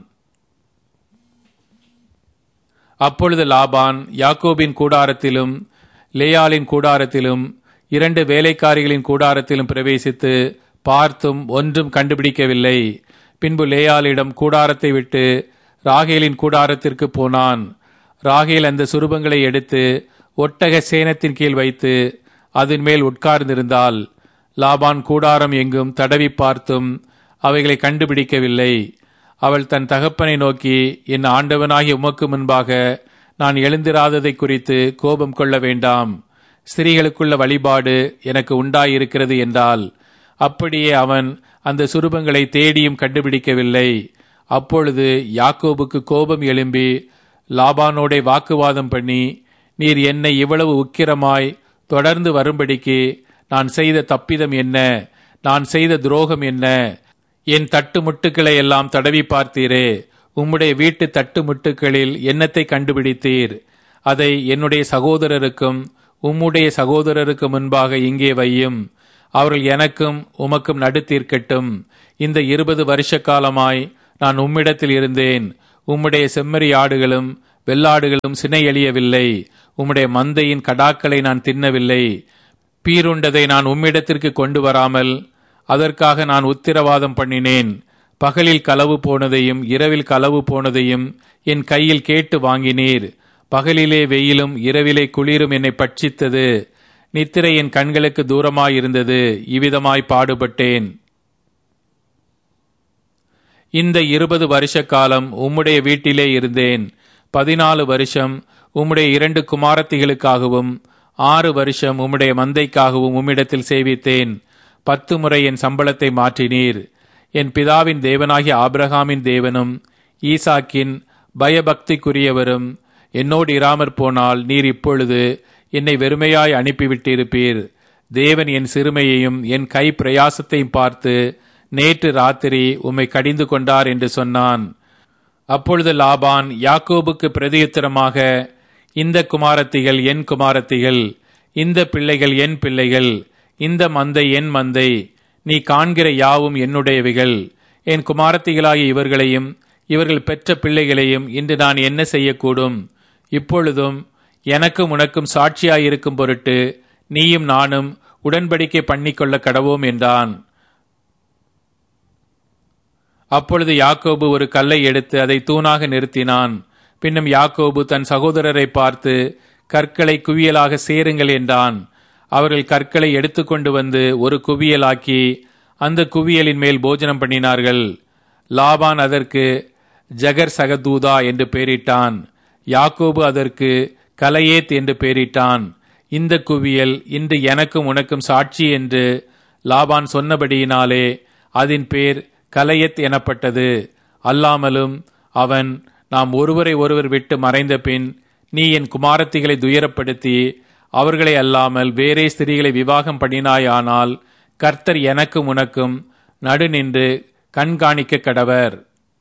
அப்பொழுது லாபான் யாக்கோபின் கூடாரத்திலும் லேயாலின் கூடாரத்திலும் இரண்டு வேலைக்காரிகளின் கூடாரத்திலும் பிரவேசித்து பார்த்தும் ஒன்றும் கண்டுபிடிக்கவில்லை பின்பு லேயாலிடம் கூடாரத்தை விட்டு ராகேலின் கூடாரத்திற்கு போனான் ராகேல் அந்த சுரூபங்களை எடுத்து ஒட்டக சேனத்தின் கீழ் வைத்து அதன் மேல் உட்கார்ந்திருந்தால் லாபான் கூடாரம் எங்கும் தடவி பார்த்தும் அவைகளை கண்டுபிடிக்கவில்லை அவள் தன் தகப்பனை நோக்கி என் ஆண்டவனாகிய உமக்கு முன்பாக நான் எழுந்திராததை குறித்து கோபம் கொள்ள வேண்டாம் ஸ்திரீகளுக்குள்ள வழிபாடு எனக்கு உண்டாயிருக்கிறது என்றால் அப்படியே அவன் அந்த சுரூபங்களை தேடியும் கண்டுபிடிக்கவில்லை அப்பொழுது யாக்கோபுக்கு கோபம் எழும்பி லாபானோடே வாக்குவாதம் பண்ணி நீர் என்னை இவ்வளவு உக்கிரமாய் தொடர்ந்து வரும்படிக்கு நான் செய்த தப்பிதம் என்ன நான் செய்த துரோகம் என்ன என் தட்டு முட்டுக்களை எல்லாம் தடவி பார்த்தீரே உம்முடைய வீட்டு தட்டு முட்டுக்களில் என்னத்தை கண்டுபிடித்தீர் அதை என்னுடைய சகோதரருக்கும் உம்முடைய சகோதரருக்கு முன்பாக இங்கே வையும் அவர்கள் எனக்கும் உமக்கும் நடுத்தீர்க்கட்டும் இந்த இருபது வருஷ காலமாய் நான் உம்மிடத்தில் இருந்தேன் உம்முடைய செம்மறி ஆடுகளும் வெள்ளாடுகளும் சினை எழியவில்லை உம்முடைய மந்தையின் கடாக்களை நான் தின்னவில்லை பீருண்டதை நான் உம்மிடத்திற்கு கொண்டு வராமல் அதற்காக நான் உத்திரவாதம் பண்ணினேன் பகலில் களவு போனதையும் இரவில் களவு போனதையும் என் கையில் கேட்டு வாங்கினீர் பகலிலே வெயிலும் இரவிலே குளிரும் என்னை பட்சித்தது நித்திரை என் கண்களுக்கு தூரமாயிருந்தது இவ்விதமாய் பாடுபட்டேன் இந்த இருபது வருஷ காலம் உம்முடைய வீட்டிலே இருந்தேன் பதினாலு வருஷம் உம்முடைய இரண்டு குமாரத்திகளுக்காகவும் ஆறு வருஷம் உம்முடைய மந்தைக்காகவும் உம்மிடத்தில் சேவித்தேன் பத்து முறை என் சம்பளத்தை மாற்றினீர் என் பிதாவின் தேவனாகிய ஆபிரகாமின் தேவனும் ஈசாக்கின் பயபக்திக்குரியவரும் என்னோடு இராமற் போனால் நீர் இப்பொழுது என்னை வெறுமையாய் அனுப்பிவிட்டிருப்பீர் தேவன் என் சிறுமையையும் என் கை பிரயாசத்தையும் பார்த்து நேற்று ராத்திரி உம்மை கடிந்து கொண்டார் என்று சொன்னான் அப்பொழுது லாபான் யாக்கோபுக்கு பிரதியுத்தரமாக இந்த குமாரத்திகள் என் குமாரத்திகள் இந்த பிள்ளைகள் என் பிள்ளைகள் இந்த மந்தை என் மந்தை நீ காண்கிற யாவும் என்னுடையவைகள் என் குமாரத்திகளாகிய இவர்களையும் இவர்கள் பெற்ற பிள்ளைகளையும் இன்று நான் என்ன செய்யக்கூடும் இப்பொழுதும் எனக்கும் உனக்கும் சாட்சியாயிருக்கும் பொருட்டு நீயும் நானும் உடன்படிக்கை பண்ணிக்கொள்ள கடவோம் என்றான் அப்பொழுது யாக்கோபு ஒரு கல்லை எடுத்து அதை தூணாக நிறுத்தினான் பின்னும் யாக்கோபு தன் சகோதரரை பார்த்து கற்களை குவியலாக சேருங்கள் என்றான் அவர்கள் கற்களை எடுத்துக்கொண்டு வந்து ஒரு குவியலாக்கி அந்த குவியலின் மேல் போஜனம் பண்ணினார்கள் லாபான் அதற்கு ஜகர் சகதூதா என்று பெயரிட்டான் யாக்கோபு அதற்கு கலையேத் என்று பெயரிட்டான் இந்த குவியல் இன்று எனக்கும் உனக்கும் சாட்சி என்று லாபான் சொன்னபடியினாலே அதன் பேர் கலையத் எனப்பட்டது அல்லாமலும் அவன் நாம் ஒருவரை ஒருவர் விட்டு மறைந்த பின் நீ என் குமாரத்திகளை துயரப்படுத்தி அவர்களை அல்லாமல் வேறே ஸ்திரீகளை விவாகம் பண்ணினாயானால் கர்த்தர் எனக்கும் உனக்கும் நடு நின்று கண்காணிக்க கடவர்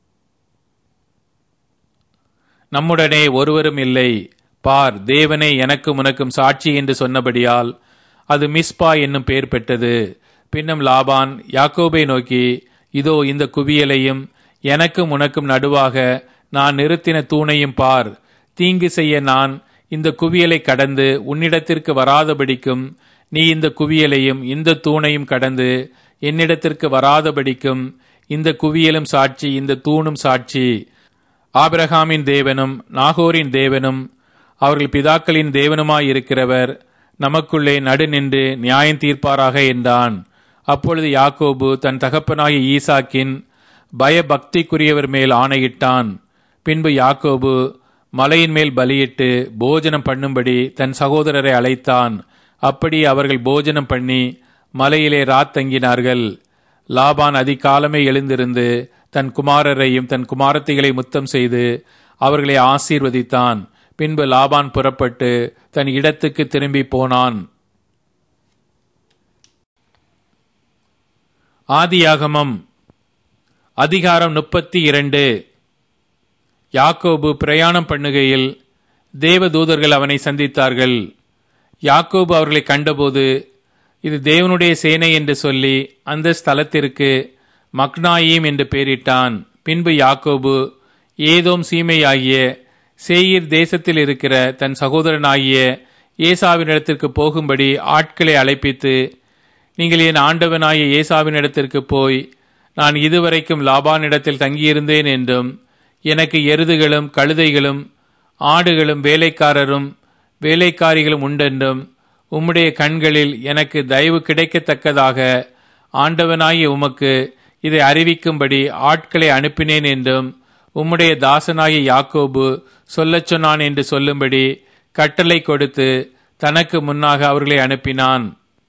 நம்முடனே ஒருவரும் இல்லை பார் தேவனே எனக்கும் உனக்கும் சாட்சி என்று சொன்னபடியால் அது மிஸ்பா என்னும் பெயர் பெற்றது பின்னும் லாபான் யாக்கோபை நோக்கி இதோ இந்த குவியலையும் எனக்கும் உனக்கும் நடுவாக நான் நிறுத்தின தூணையும் பார் தீங்கு செய்ய நான் இந்த குவியலை கடந்து உன்னிடத்திற்கு வராதபடிக்கும் நீ இந்த குவியலையும் இந்த தூணையும் கடந்து என்னிடத்திற்கு வராதபடிக்கும் இந்த குவியலும் சாட்சி இந்த தூணும் சாட்சி ஆபிரகாமின் தேவனும் நாகோரின் தேவனும் அவர்கள் பிதாக்களின் தேவனுமாயிருக்கிறவர் நமக்குள்ளே நடு நின்று நியாயம் தீர்ப்பாராக என்றான் அப்பொழுது யாக்கோபு தன் தகப்பனாகிய ஈசாக்கின் பயபக்திக்குரியவர் மேல் ஆணையிட்டான் பின்பு யாக்கோபு மலையின் மேல் பலியிட்டு போஜனம் பண்ணும்படி தன் சகோதரரை அழைத்தான் அப்படி அவர்கள் போஜனம் பண்ணி மலையிலே ராத்தங்கினார்கள் லாபான் அதிகாலமே எழுந்திருந்து தன் குமாரரையும் தன் குமாரத்திகளை முத்தம் செய்து அவர்களை ஆசீர்வதித்தான் பின்பு லாபான் புறப்பட்டு தன் இடத்துக்கு திரும்பி போனான் ஆதியாகமம் அதிகாரம் முப்பத்தி இரண்டு யாக்கோபு பிரயாணம் பண்ணுகையில் தேவதூதர்கள் அவனை சந்தித்தார்கள் யாக்கோபு அவர்களை கண்டபோது இது தேவனுடைய சேனை என்று சொல்லி அந்த ஸ்தலத்திற்கு மக்னாயீம் என்று பெயரிட்டான் பின்பு யாக்கோபு ஏதோம் சீமையாகிய சேயீர் தேசத்தில் இருக்கிற தன் சகோதரனாகிய ஏசாவினிடத்திற்கு போகும்படி ஆட்களை அழைப்பித்து நீங்கள் என் ஆண்டவனாகிய ஏசாவினிடத்திற்கு போய் நான் இதுவரைக்கும் லாபானிடத்தில் தங்கியிருந்தேன் என்றும் எனக்கு எருதுகளும் கழுதைகளும் ஆடுகளும் வேலைக்காரரும் வேலைக்காரிகளும் உண்டென்றும் உம்முடைய கண்களில் எனக்கு தயவு கிடைக்கத்தக்கதாக ஆண்டவனாகிய உமக்கு இதை அறிவிக்கும்படி ஆட்களை அனுப்பினேன் என்றும் உம்முடைய தாசனாகிய யாக்கோபு சொல்லச் சொன்னான் என்று சொல்லும்படி கட்டளை கொடுத்து தனக்கு முன்னாக அவர்களை அனுப்பினான்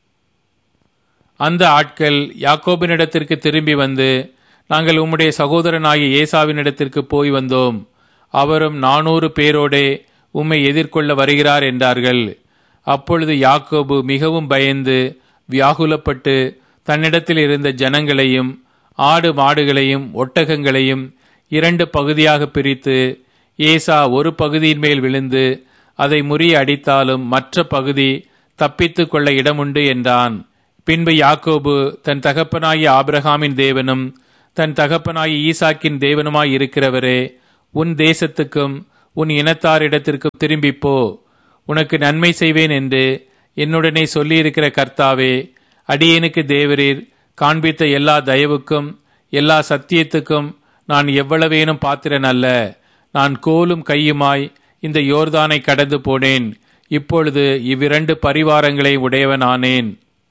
அந்த ஆட்கள் யாக்கோபினிடத்திற்கு திரும்பி வந்து நாங்கள் உம்முடைய சகோதரனாகிய ஏசாவினிடத்திற்கு போய் வந்தோம் அவரும் நானூறு பேரோடே உம்மை எதிர்கொள்ள வருகிறார் என்றார்கள் அப்பொழுது யாக்கோபு மிகவும் பயந்து வியாகுலப்பட்டு தன்னிடத்தில் இருந்த ஜனங்களையும் ஆடு மாடுகளையும் ஒட்டகங்களையும் இரண்டு பகுதியாக பிரித்து ஏசா ஒரு பகுதியின் மேல் விழுந்து அதை முறிய அடித்தாலும் மற்ற பகுதி தப்பித்து கொள்ள இடமுண்டு என்றான் பின்பு யாக்கோபு தன் தகப்பனாகிய ஆபிரகாமின் தேவனும் தன் தகப்பனாகி ஈசாக்கின் தேவனுமாய் இருக்கிறவரே உன் தேசத்துக்கும் உன் இனத்தாரிடத்திற்கும் திரும்பிப் போ உனக்கு நன்மை செய்வேன் என்று என்னுடனே சொல்லியிருக்கிற கர்த்தாவே அடியேனுக்கு தேவரீர் காண்பித்த எல்லா தயவுக்கும் எல்லா சத்தியத்துக்கும் நான் எவ்வளவேனும் பாத்திரன் அல்ல நான் கோலும் கையுமாய் இந்த யோர்தானை கடந்து போனேன் இப்பொழுது இவ்விரண்டு பரிவாரங்களை உடையவனானேன்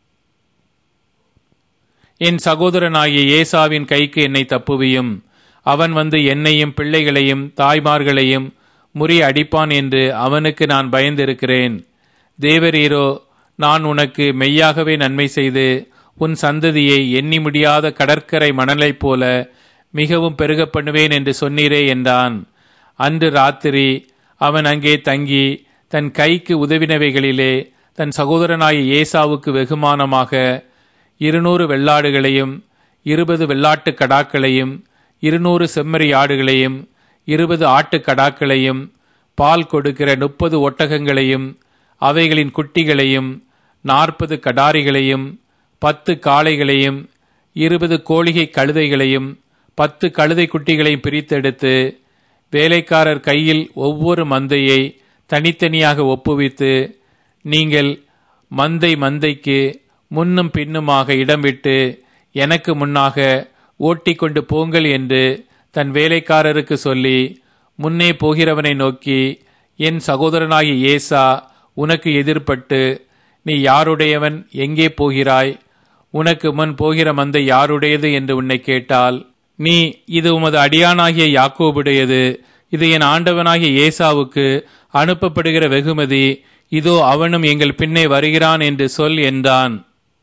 என் சகோதரனாகிய ஏசாவின் கைக்கு என்னை தப்புவியும் அவன் வந்து என்னையும் பிள்ளைகளையும் தாய்மார்களையும் முறி அடிப்பான் என்று அவனுக்கு நான் பயந்திருக்கிறேன் தேவரீரோ நான் உனக்கு மெய்யாகவே நன்மை செய்து உன் சந்ததியை எண்ணி முடியாத கடற்கரை மணலைப் போல மிகவும் பெருக பண்ணுவேன் என்று சொன்னீரே என்றான் அன்று ராத்திரி அவன் அங்கே தங்கி தன் கைக்கு உதவினவைகளிலே தன் சகோதரனாய ஏசாவுக்கு வெகுமானமாக இருநூறு வெள்ளாடுகளையும் இருபது வெள்ளாட்டு கடாக்களையும் இருநூறு செம்மறி ஆடுகளையும் இருபது ஆட்டுக் கடாக்களையும் பால் கொடுக்கிற முப்பது ஒட்டகங்களையும் அவைகளின் குட்டிகளையும் நாற்பது கடாரிகளையும் பத்து காளைகளையும் இருபது கோழிகை கழுதைகளையும் பத்து கழுதை குட்டிகளையும் பிரித்தெடுத்து வேலைக்காரர் கையில் ஒவ்வொரு மந்தையை தனித்தனியாக ஒப்புவித்து நீங்கள் மந்தை மந்தைக்கு முன்னும் பின்னுமாக இடம் விட்டு எனக்கு முன்னாக ஓட்டிக்கொண்டு போங்கள் என்று தன் வேலைக்காரருக்கு சொல்லி முன்னே போகிறவனை நோக்கி என் சகோதரனாகிய ஏசா உனக்கு எதிர்ப்பட்டு நீ யாருடையவன் எங்கே போகிறாய் உனக்கு முன் போகிற மந்தை யாருடையது என்று உன்னை கேட்டால் நீ இது உமது அடியானாகிய யாக்கோபுடையது இது என் ஆண்டவனாகிய ஏசாவுக்கு அனுப்பப்படுகிற வெகுமதி இதோ அவனும் எங்கள் பின்னே வருகிறான் என்று சொல் என்றான்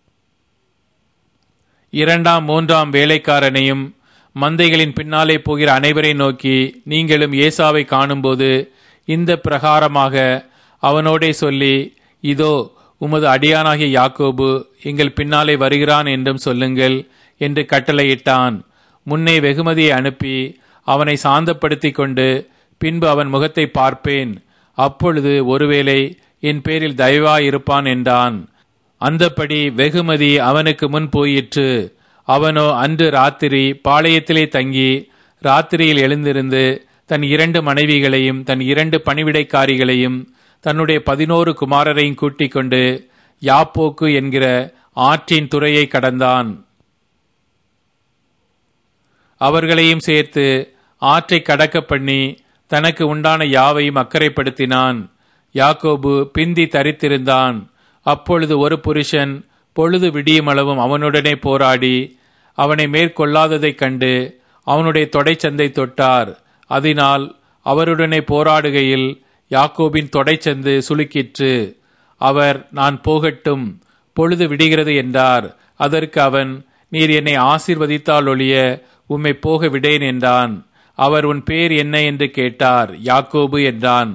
இரண்டாம் மூன்றாம் வேலைக்காரனையும் மந்தைகளின் பின்னாலே போகிற அனைவரை நோக்கி நீங்களும் ஏசாவை காணும்போது இந்த பிரகாரமாக அவனோடே சொல்லி இதோ உமது அடியானாகிய யாக்கோபு எங்கள் பின்னாலே வருகிறான் என்றும் சொல்லுங்கள் என்று கட்டளையிட்டான் முன்னே வெகுமதியை அனுப்பி அவனை சாந்தப்படுத்திக் கொண்டு பின்பு அவன் முகத்தை பார்ப்பேன் அப்பொழுது ஒருவேளை என் பேரில் தயவாயிருப்பான் என்றான் அந்தப்படி வெகுமதி அவனுக்கு முன் போயிற்று அவனோ அன்று ராத்திரி பாளையத்திலே தங்கி ராத்திரியில் எழுந்திருந்து தன் இரண்டு மனைவிகளையும் தன் இரண்டு பணிவிடைக்காரிகளையும் தன்னுடைய பதினோரு குமாரரையும் கூட்டிக் கொண்டு யாப்போக்கு என்கிற ஆற்றின் துறையை கடந்தான் அவர்களையும் சேர்த்து ஆற்றை கடக்க பண்ணி தனக்கு உண்டான யாவையும் அக்கறைப்படுத்தினான் யாக்கோபு பிந்தி தரித்திருந்தான் அப்பொழுது ஒரு புருஷன் பொழுது விடியுமளவும் அவனுடனே போராடி அவனை மேற்கொள்ளாததைக் கண்டு அவனுடைய தொடைச்சந்தை தொட்டார் அதனால் அவருடனே போராடுகையில் யாக்கோபின் தொடைச்சந்து சுளுக்கிற்று அவர் நான் போகட்டும் பொழுது விடுகிறது என்றார் அதற்கு அவன் நீர் என்னை ஆசீர்வதித்தால் ஒழிய உம்மை போக விடேன் என்றான் அவர் உன் பேர் என்ன என்று கேட்டார் யாக்கோபு என்றான்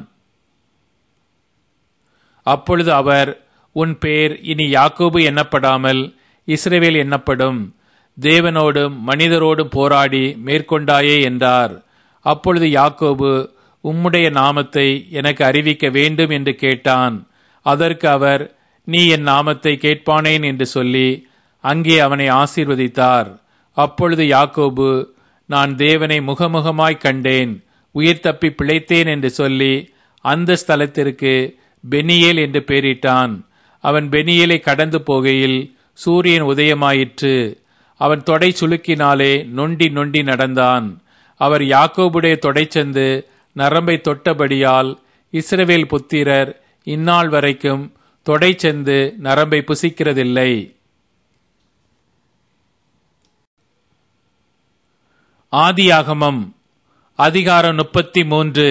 அப்பொழுது அவர் உன் பேர் இனி யாக்கோபு எண்ணப்படாமல் இஸ்ரவேல் எண்ணப்படும் தேவனோடும் மனிதரோடும் போராடி மேற்கொண்டாயே என்றார் அப்பொழுது யாக்கோபு உம்முடைய நாமத்தை எனக்கு அறிவிக்க வேண்டும் என்று கேட்டான் அதற்கு அவர் நீ என் நாமத்தை கேட்பானேன் என்று சொல்லி அங்கே அவனை ஆசீர்வதித்தார் அப்பொழுது யாக்கோபு நான் தேவனை முகமுகமாய் கண்டேன் உயிர் தப்பி பிழைத்தேன் என்று சொல்லி அந்த ஸ்தலத்திற்கு பெனியேல் என்று பெயரிட்டான் அவன் பெனியேலை கடந்து போகையில் சூரியன் உதயமாயிற்று அவன் தொடை சுளுக்கினாலே நொண்டி நொண்டி நடந்தான் அவர் யாக்கோபுடைய தொடைச்சந்து நரம்பை தொட்டபடியால் இஸ்ரவேல் புத்திரர் இந்நாள் வரைக்கும் தொடைச்சந்து நரம்பை புசிக்கிறதில்லை ஆதியாகமம் அதிகாரம் முப்பத்தி மூன்று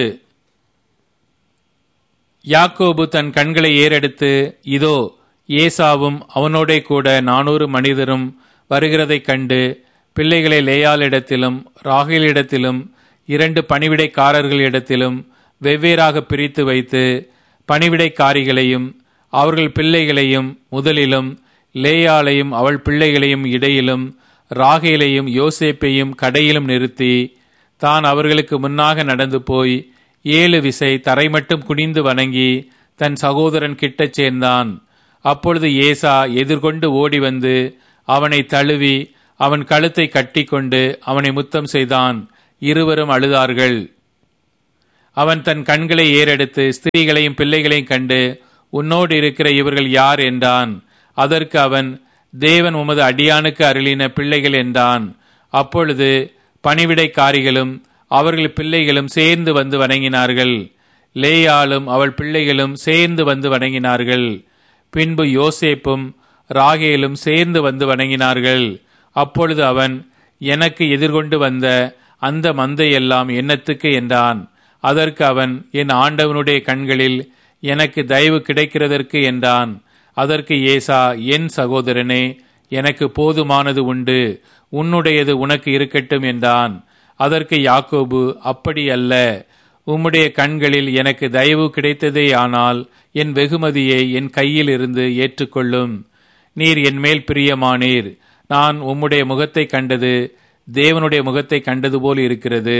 யாக்கோபு தன் கண்களை ஏறெடுத்து இதோ ஏசாவும் அவனோடே கூட நானூறு மனிதரும் வருகிறதைக் கண்டு பிள்ளைகளை லேயாளிடத்திலும் ராகிலிடத்திலும் இரண்டு பணிவிடைக்காரர்களிடத்திலும் வெவ்வேறாக பிரித்து வைத்து பணிவிடைக்காரிகளையும் அவர்கள் பிள்ளைகளையும் முதலிலும் லேயாளையும் அவள் பிள்ளைகளையும் இடையிலும் ராகேலையும் யோசேப்பையும் கடையிலும் நிறுத்தி தான் அவர்களுக்கு முன்னாக நடந்து போய் ஏழு விசை தரை மட்டும் குனிந்து வணங்கி தன் சகோதரன் கிட்டச் சேர்ந்தான் அப்பொழுது ஏசா எதிர்கொண்டு ஓடி வந்து அவனை தழுவி அவன் கழுத்தை கட்டிக்கொண்டு அவனை முத்தம் செய்தான் இருவரும் அழுதார்கள் அவன் தன் கண்களை ஏறெடுத்து ஸ்திரீகளையும் பிள்ளைகளையும் கண்டு உன்னோடு இருக்கிற இவர்கள் யார் என்றான் அதற்கு அவன் தேவன் உமது அடியானுக்கு அருளின பிள்ளைகள் என்றான் அப்பொழுது பணிவிடைக்காரிகளும் அவர்கள் பிள்ளைகளும் சேர்ந்து வந்து வணங்கினார்கள் லேயாலும் அவள் பிள்ளைகளும் சேர்ந்து வந்து வணங்கினார்கள் பின்பு யோசேப்பும் ராகேலும் சேர்ந்து வந்து வணங்கினார்கள் அப்பொழுது அவன் எனக்கு எதிர்கொண்டு வந்த அந்த மந்தையெல்லாம் என்னத்துக்கு என்றான் அதற்கு அவன் என் ஆண்டவனுடைய கண்களில் எனக்கு தயவு கிடைக்கிறதற்கு என்றான் அதற்கு ஏசா என் சகோதரனே எனக்கு போதுமானது உண்டு உன்னுடையது உனக்கு இருக்கட்டும் என்றான் அதற்கு யாக்கோபு அப்படி அல்ல உம்முடைய கண்களில் எனக்கு தயவு கிடைத்ததே ஆனால் என் வெகுமதியை என் கையில் இருந்து ஏற்றுக்கொள்ளும் நீர் என் மேல் பிரியமானீர் நான் உம்முடைய முகத்தை கண்டது தேவனுடைய முகத்தை கண்டது போல் இருக்கிறது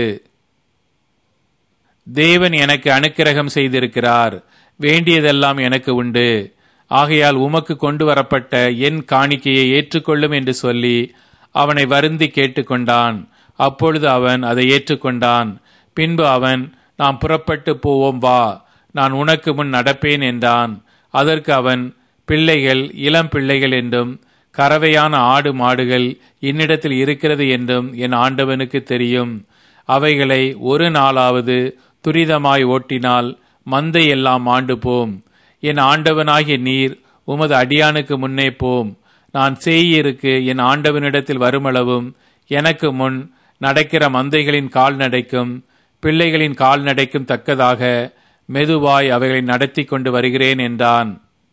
தேவன் எனக்கு அனுக்கிரகம் செய்திருக்கிறார் வேண்டியதெல்லாம் எனக்கு உண்டு ஆகையால் உமக்கு கொண்டு வரப்பட்ட என் காணிக்கையை ஏற்றுக்கொள்ளும் என்று சொல்லி அவனை வருந்தி கேட்டுக்கொண்டான் அப்பொழுது அவன் அதை ஏற்றுக்கொண்டான் பின்பு அவன் நாம் புறப்பட்டு போவோம் வா நான் உனக்கு முன் நடப்பேன் என்றான் அதற்கு அவன் பிள்ளைகள் இளம் பிள்ளைகள் என்றும் கறவையான ஆடு மாடுகள் என்னிடத்தில் இருக்கிறது என்றும் என் ஆண்டவனுக்கு தெரியும் அவைகளை ஒரு நாளாவது துரிதமாய் ஓட்டினால் மந்தை எல்லாம் ஆண்டு போம் என் ஆண்டவனாகிய நீர் உமது அடியானுக்கு முன்னே போம் நான் சேயிருக்கு என் ஆண்டவனிடத்தில் வருமளவும் எனக்கு முன் நடக்கிற மந்தைகளின் கால்நடைக்கும் பிள்ளைகளின் கால்நடைக்கும் தக்கதாக மெதுவாய் அவைகளை நடத்தி கொண்டு வருகிறேன் என்றான்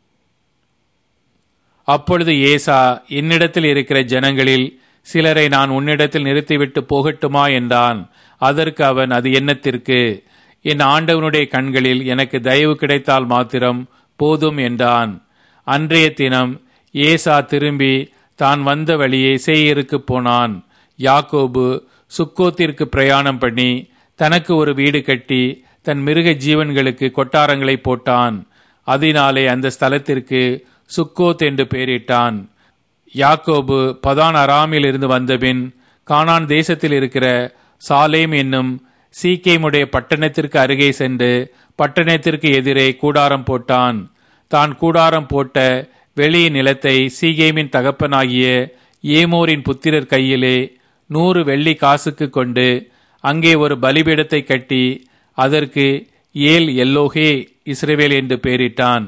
அப்பொழுது ஏசா என்னிடத்தில் இருக்கிற ஜனங்களில் சிலரை நான் உன்னிடத்தில் நிறுத்திவிட்டு போகட்டுமா என்றான் அதற்கு அவன் அது என்னத்திற்கு என் ஆண்டவனுடைய கண்களில் எனக்கு தயவு கிடைத்தால் மாத்திரம் போதும் என்றான் அன்றைய தினம் ஏசா திரும்பி தான் வந்த வழியே சேயருக்கு போனான் யாக்கோபு சுக்கோத்திற்கு பிரயாணம் பண்ணி தனக்கு ஒரு வீடு கட்டி தன் மிருக ஜீவன்களுக்கு கொட்டாரங்களை போட்டான் அதனாலே அந்த ஸ்தலத்திற்கு சுக்கோத் என்று பெயரிட்டான் யாக்கோபு பதான் அராமில் இருந்து வந்தபின் கானான் தேசத்தில் இருக்கிற சாலேம் என்னும் சீக்கேமுடைய பட்டணத்திற்கு அருகே சென்று பட்டணத்திற்கு எதிரே கூடாரம் போட்டான் தான் கூடாரம் போட்ட வெளி நிலத்தை சீகேமின் தகப்பனாகிய ஏமோரின் புத்திரர் கையிலே நூறு வெள்ளி காசுக்கு கொண்டு அங்கே ஒரு பலிபீடத்தை கட்டி அதற்கு ஏல் எல்லோகே இஸ்ரேவேல் என்று பெயரிட்டான்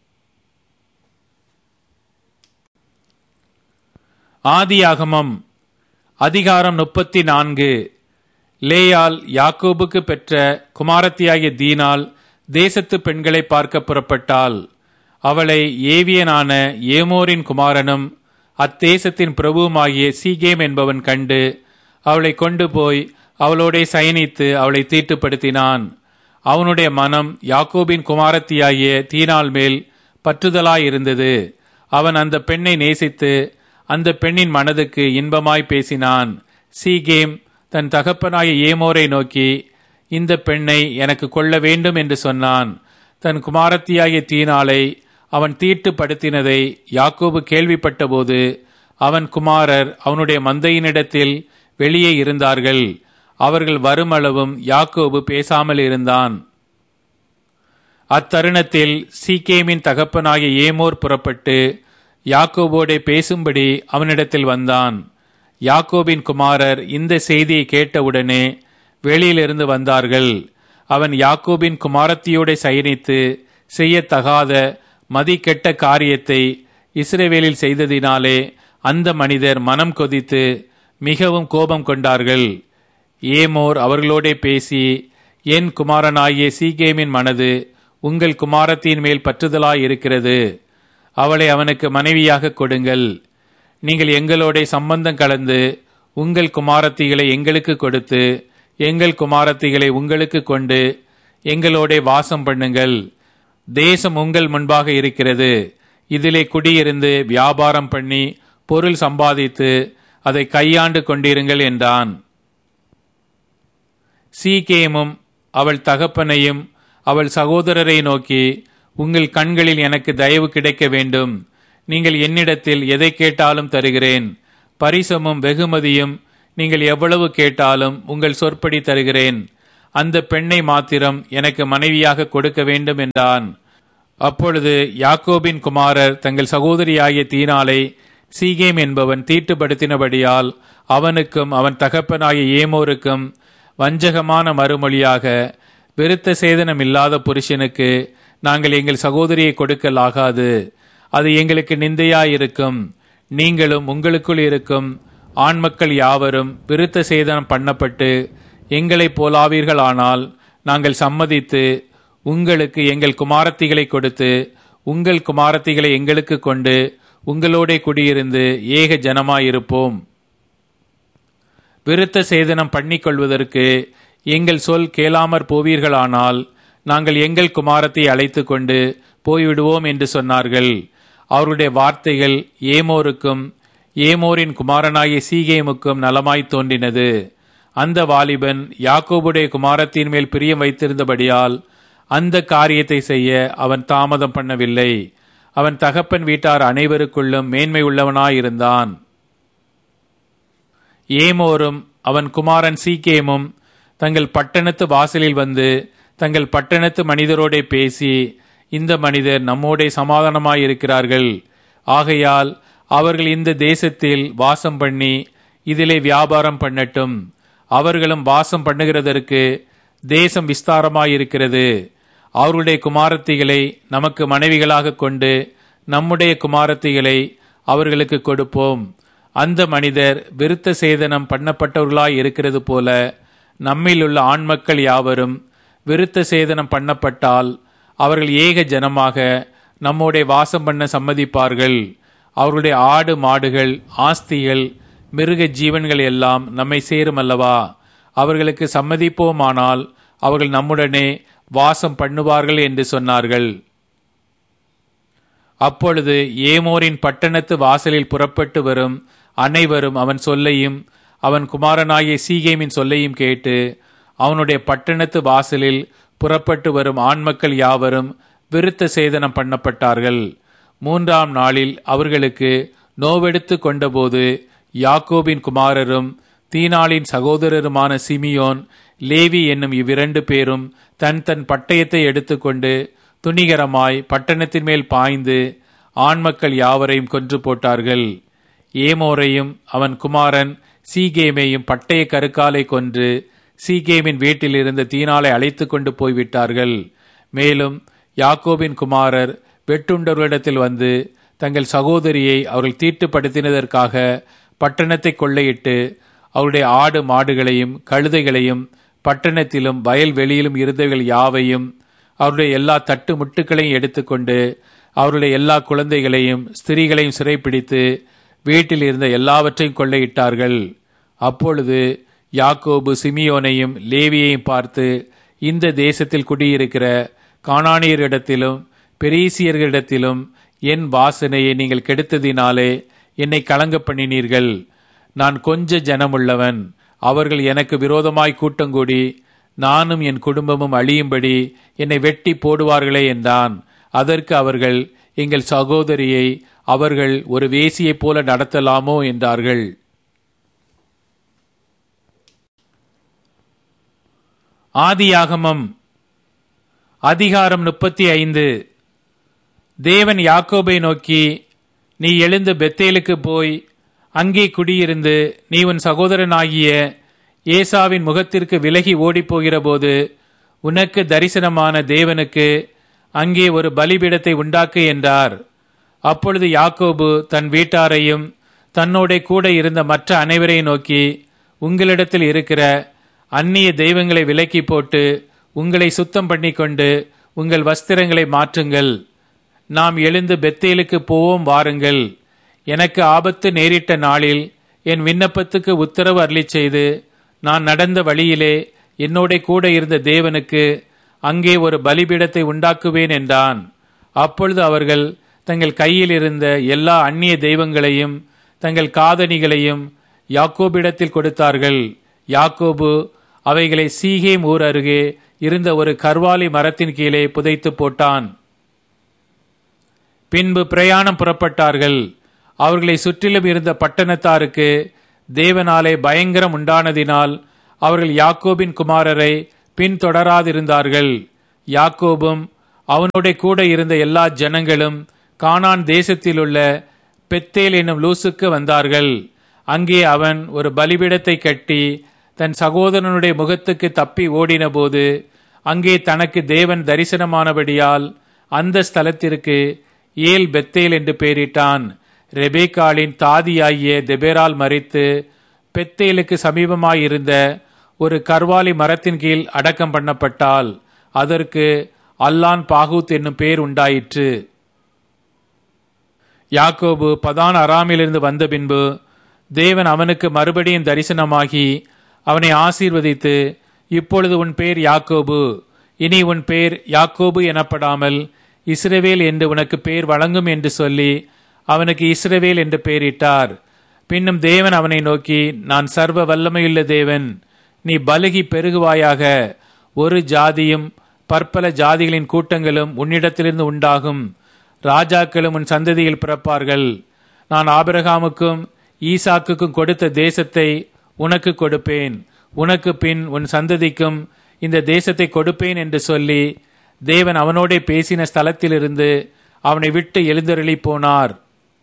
ஆதியாகமம் அதிகாரம் முப்பத்தி நான்கு லேயால் யாக்கோபுக்கு பெற்ற குமாரத்தியாகிய தீனால் தேசத்து பெண்களை பார்க்க புறப்பட்டாள் அவளை ஏவியனான ஏமோரின் குமாரனும் அத்தேசத்தின் பிரபுவுமாகிய சீகேம் என்பவன் கண்டு அவளை கொண்டு போய் அவளோடே சயனித்து அவளை தீட்டுப்படுத்தினான் அவனுடைய மனம் யாக்கோபின் குமாரத்தியாகிய தீனால் மேல் பற்றுதலாயிருந்தது அவன் அந்த பெண்ணை நேசித்து அந்த பெண்ணின் மனதுக்கு இன்பமாய் பேசினான் சீகேம் தன் தகப்பனாய ஏமோரை நோக்கி இந்த பெண்ணை எனக்கு கொள்ள வேண்டும் என்று சொன்னான் தன் குமாரத்தியாகிய தீனாலை அவன் தீட்டுப்படுத்தினதை யாக்கோபு கேள்விப்பட்டபோது அவன் குமாரர் அவனுடைய மந்தையினிடத்தில் வெளியே இருந்தார்கள் அவர்கள் வருமளவும் யாக்கோபு பேசாமல் இருந்தான் அத்தருணத்தில் சீக்கேமின் தகப்பனாகிய ஏமோர் புறப்பட்டு யாக்கோபோடே பேசும்படி அவனிடத்தில் வந்தான் யாக்கோபின் குமாரர் இந்த செய்தியை கேட்டவுடனே வெளியிலிருந்து வந்தார்கள் அவன் யாக்கோபின் குமாரத்தியோட சயனித்து செய்யத்தகாத மதிக்கெட்ட காரியத்தை இஸ்ரேவேலில் செய்ததினாலே அந்த மனிதர் மனம் கொதித்து மிகவும் கோபம் கொண்டார்கள் ஏமோர் அவர்களோடே பேசி என் குமாரனாகிய சீகேமின் மனது உங்கள் குமாரத்தின் மேல் பற்றுதலாய் இருக்கிறது அவளை அவனுக்கு மனைவியாக கொடுங்கள் நீங்கள் எங்களோட சம்பந்தம் கலந்து உங்கள் குமாரத்திகளை எங்களுக்கு கொடுத்து எங்கள் குமாரத்திகளை உங்களுக்கு கொண்டு எங்களோட வாசம் பண்ணுங்கள் தேசம் உங்கள் முன்பாக இருக்கிறது இதிலே குடியிருந்து வியாபாரம் பண்ணி பொருள் சம்பாதித்து அதை கையாண்டு கொண்டிருங்கள் என்றான் சீகேமும் அவள் தகப்பனையும் அவள் சகோதரரை நோக்கி உங்கள் கண்களில் எனக்கு தயவு கிடைக்க வேண்டும் நீங்கள் என்னிடத்தில் எதை கேட்டாலும் தருகிறேன் பரிசமும் வெகுமதியும் நீங்கள் எவ்வளவு கேட்டாலும் உங்கள் சொற்படி தருகிறேன் அந்த பெண்ணை மாத்திரம் எனக்கு மனைவியாக கொடுக்க வேண்டும் என்றான் அப்பொழுது யாக்கோபின் குமாரர் தங்கள் சகோதரியாகிய தீனாலை சீகேம் என்பவன் தீட்டுப்படுத்தினபடியால் அவனுக்கும் அவன் தகப்பனாகிய ஏமோருக்கும் வஞ்சகமான மறுமொழியாக விருத்த சேதனம் இல்லாத புருஷனுக்கு நாங்கள் எங்கள் சகோதரியை கொடுக்கலாகாது அது எங்களுக்கு நிந்தையாயிருக்கும் நீங்களும் உங்களுக்குள் இருக்கும் ஆண் மக்கள் யாவரும் விருத்த சேதனம் பண்ணப்பட்டு எங்களை போலாவீர்களானால் நாங்கள் சம்மதித்து உங்களுக்கு எங்கள் குமாரத்திகளை கொடுத்து உங்கள் குமாரத்திகளை எங்களுக்கு கொண்டு உங்களோட குடியிருந்து ஏக ஜனமாயிருப்போம் விருத்த சேதனம் பண்ணிக்கொள்வதற்கு எங்கள் சொல் கேளாமற் போவீர்களானால் நாங்கள் எங்கள் குமாரத்தை அழைத்து கொண்டு போய்விடுவோம் என்று சொன்னார்கள் அவருடைய வார்த்தைகள் ஏமோருக்கும் ஏமோரின் குமாரனாகிய சீகேமுக்கும் நலமாய் தோன்றினது அந்த வாலிபன் யாக்கோபுடைய குமாரத்தின் மேல் பிரியம் வைத்திருந்தபடியால் அந்த காரியத்தை செய்ய அவன் தாமதம் பண்ணவில்லை அவன் தகப்பன் வீட்டார் அனைவருக்குள்ளும் மேன்மை உள்ளவனாயிருந்தான் ஏமோரும் அவன் குமாரன் சீக்கேமும் தங்கள் பட்டணத்து வாசலில் வந்து தங்கள் பட்டணத்து மனிதரோடே பேசி இந்த மனிதர் நம்மோடே சமாதானமாயிருக்கிறார்கள் ஆகையால் அவர்கள் இந்த தேசத்தில் வாசம் பண்ணி இதிலே வியாபாரம் பண்ணட்டும் அவர்களும் வாசம் பண்ணுகிறதற்கு தேசம் விஸ்தாரமாயிருக்கிறது அவர்களுடைய குமாரத்திகளை நமக்கு மனைவிகளாக கொண்டு நம்முடைய குமாரத்திகளை அவர்களுக்கு கொடுப்போம் அந்த மனிதர் விருத்த சேதனம் பண்ணப்பட்டவர்களாய் இருக்கிறது போல நம்மில் உள்ள ஆண்மக்கள் யாவரும் விருத்த சேதனம் பண்ணப்பட்டால் அவர்கள் ஏக ஜனமாக நம்முடைய வாசம் பண்ண சம்மதிப்பார்கள் அவர்களுடைய ஆடு மாடுகள் ஆஸ்திகள் மிருக ஜீவன்கள் எல்லாம் நம்மை சேரும் அல்லவா அவர்களுக்கு சம்மதிப்போமானால் அவர்கள் நம்முடனே வாசம் பண்ணுவார்கள் என்று சொன்னார்கள் அப்பொழுது ஏமோரின் பட்டணத்து வாசலில் புறப்பட்டு வரும் அனைவரும் அவன் சொல்லையும் அவன் குமாரனாகிய சீகேமின் சொல்லையும் கேட்டு அவனுடைய பட்டணத்து வாசலில் புறப்பட்டு வரும் ஆண்மக்கள் யாவரும் விருத்த சேதனம் பண்ணப்பட்டார்கள் மூன்றாம் நாளில் அவர்களுக்கு நோவெடுத்து கொண்டபோது யாக்கோபின் குமாரரும் தீனாளின் சகோதரருமான சிமியோன் லேவி என்னும் இவ்விரண்டு பேரும் தன் தன் பட்டயத்தை எடுத்துக்கொண்டு துணிகரமாய் பட்டணத்தின் மேல் பாய்ந்து ஆண்மக்கள் யாவரையும் கொன்று போட்டார்கள் ஏமோரையும் அவன் குமாரன் சீகேமையும் பட்டய கருக்காலை கொன்று சீகேமின் வீட்டில் இருந்த தீனாலை அழைத்து கொண்டு போய்விட்டார்கள் மேலும் யாக்கோபின் குமாரர் வெட்டுண்டவர்களிடத்தில் வந்து தங்கள் சகோதரியை அவர்கள் தீட்டுப்படுத்தினதற்காக பட்டணத்தை கொள்ளையிட்டு அவருடைய ஆடு மாடுகளையும் கழுதைகளையும் பட்டணத்திலும் வயல் வெளியிலும் இருந்தவர்கள் யாவையும் அவருடைய எல்லா தட்டு முட்டுகளையும் எடுத்துக்கொண்டு அவருடைய எல்லா குழந்தைகளையும் ஸ்திரீகளையும் சிறைப்பிடித்து வீட்டில் இருந்த எல்லாவற்றையும் கொள்ளையிட்டார்கள் அப்பொழுது யாக்கோபு சிமியோனையும் லேவியையும் பார்த்து இந்த தேசத்தில் குடியிருக்கிற காணானியரிடத்திலும் பெரீசியர்களிடத்திலும் என் வாசனையை நீங்கள் கெடுத்ததினாலே என்னை கலங்க பண்ணினீர்கள் நான் கொஞ்ச ஜனமுள்ளவன் அவர்கள் எனக்கு விரோதமாய் கூட்டங்கூடி நானும் என் குடும்பமும் அழியும்படி என்னை வெட்டி போடுவார்களே என்றான் அதற்கு அவர்கள் எங்கள் சகோதரியை அவர்கள் ஒரு வேசியைப் போல நடத்தலாமோ என்றார்கள் ஆதியாகமம் அதிகாரம் முப்பத்தி ஐந்து தேவன் யாக்கோபை நோக்கி நீ எழுந்து பெத்தேலுக்கு போய் அங்கே குடியிருந்து நீ உன் சகோதரனாகிய ஏசாவின் முகத்திற்கு விலகி ஓடிப்போகிறபோது உனக்கு தரிசனமான தேவனுக்கு அங்கே ஒரு பலிபீடத்தை உண்டாக்கு என்றார் அப்பொழுது யாக்கோபு தன் வீட்டாரையும் தன்னோட கூட இருந்த மற்ற அனைவரையும் நோக்கி உங்களிடத்தில் இருக்கிற அந்நிய தெய்வங்களை விலக்கி போட்டு உங்களை சுத்தம் பண்ணிக்கொண்டு உங்கள் வஸ்திரங்களை மாற்றுங்கள் நாம் எழுந்து பெத்தேலுக்கு போவோம் வாருங்கள் எனக்கு ஆபத்து நேரிட்ட நாளில் என் விண்ணப்பத்துக்கு உத்தரவு அருளிச் செய்து நான் நடந்த வழியிலே என்னோட கூட இருந்த தேவனுக்கு அங்கே ஒரு பலிபீடத்தை உண்டாக்குவேன் என்றான் அப்பொழுது அவர்கள் தங்கள் கையில் இருந்த எல்லா அந்நிய தெய்வங்களையும் தங்கள் காதணிகளையும் யாக்கோபிடத்தில் கொடுத்தார்கள் யாக்கோபு அவைகளை சீகேம் ஊர் அருகே இருந்த ஒரு கர்வாலி மரத்தின் கீழே புதைத்து போட்டான் பின்பு பிரயாணம் புறப்பட்டார்கள் அவர்களை சுற்றிலும் இருந்த பட்டணத்தாருக்கு தேவனாலே பயங்கரம் உண்டானதினால் அவர்கள் யாக்கோபின் குமாரரை பின்தொடராதிருந்தார்கள் யாக்கோபும் அவனோட கூட இருந்த எல்லா ஜனங்களும் கானான் தேசத்திலுள்ள பெத்தேல் என்னும் லூசுக்கு வந்தார்கள் அங்கே அவன் ஒரு பலிபீடத்தை கட்டி தன் சகோதரனுடைய முகத்துக்கு தப்பி ஓடினபோது அங்கே தனக்கு தேவன் தரிசனமானபடியால் அந்த ஸ்தலத்திற்கு ஏல் பெத்தேல் என்று பெயரிட்டான் ரெபேக்காளின் தாதியாகிய தெபேரால் மறித்து பெத்தேலுக்கு சமீபமாயிருந்த ஒரு கர்வாலி மரத்தின் கீழ் அடக்கம் பண்ணப்பட்டால் அதற்கு அல்லான் பாகூத் என்னும் பெயர் உண்டாயிற்று யாக்கோபு பதான் அராமிலிருந்து வந்த பின்பு தேவன் அவனுக்கு மறுபடியும் தரிசனமாகி அவனை ஆசீர்வதித்து இப்பொழுது உன் பேர் யாக்கோபு இனி உன் பேர் யாக்கோபு எனப்படாமல் இஸ்ரவேல் என்று உனக்கு பேர் வழங்கும் என்று சொல்லி அவனுக்கு இஸ்ரவேல் என்று பெயரிட்டார் பின்னும் தேவன் அவனை நோக்கி நான் சர்வ வல்லமையுள்ள தேவன் நீ பலுகி பெருகுவாயாக ஒரு ஜாதியும் பற்பல ஜாதிகளின் கூட்டங்களும் உன்னிடத்திலிருந்து உண்டாகும் ராஜாக்களும் உன் சந்ததியில் பிறப்பார்கள் நான் ஆபிரகாமுக்கும் ஈசாக்குக்கும் கொடுத்த தேசத்தை உனக்கு கொடுப்பேன் உனக்கு பின் உன் சந்ததிக்கும் இந்த தேசத்தை கொடுப்பேன் என்று சொல்லி தேவன் அவனோடே பேசின ஸ்தலத்திலிருந்து அவனை விட்டு எழுந்தருளி போனார்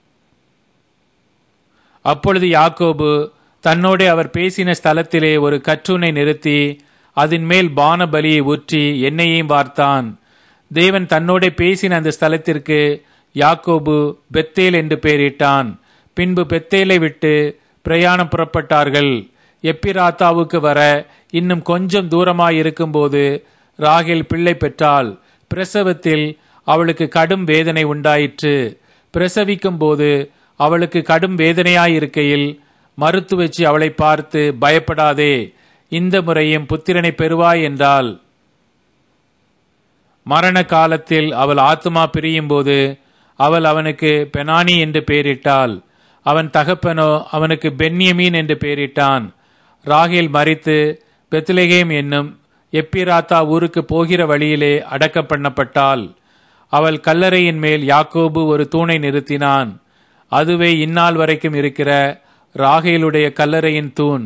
அப்பொழுது யாக்கோபு தன்னோடே அவர் பேசின ஸ்தலத்திலே ஒரு கற்றுனை நிறுத்தி அதன் மேல் பான பலியை ஊற்றி எண்ணெயையும் வார்த்தான் தேவன் தன்னோடே பேசின அந்த ஸ்தலத்திற்கு யாக்கோபு பெத்தேல் என்று பெயரிட்டான் பின்பு பெத்தேலை விட்டு பிரயாணம் புறப்பட்டார்கள் எப்பிராத்தாவுக்கு வர இன்னும் கொஞ்சம் தூரமாயிருக்கும்போது ராகேல் பிள்ளை பெற்றாள் பிரசவத்தில் அவளுக்கு கடும் வேதனை உண்டாயிற்று பிரசவிக்கும் போது அவளுக்கு கடும் வேதனையாயிருக்கையில் மருத்துவச்சி அவளை பார்த்து பயப்படாதே இந்த முறையும் புத்திரனை பெறுவாய் என்றாள் மரண காலத்தில் அவள் ஆத்துமா பிரியும் போது அவள் அவனுக்கு பெனானி என்று பெயரிட்டாள் அவன் தகப்பனோ அவனுக்கு பென்யமீன் என்று பெயரிட்டான் ராகேல் மறித்து பெத்லகேம் என்னும் எப்பிராத்தா ஊருக்கு போகிற வழியிலே அடக்கம் பண்ணப்பட்டாள் அவள் கல்லறையின் மேல் யாக்கோபு ஒரு தூணை நிறுத்தினான் அதுவே இந்நாள் வரைக்கும் இருக்கிற ராகேலுடைய கல்லறையின் தூண்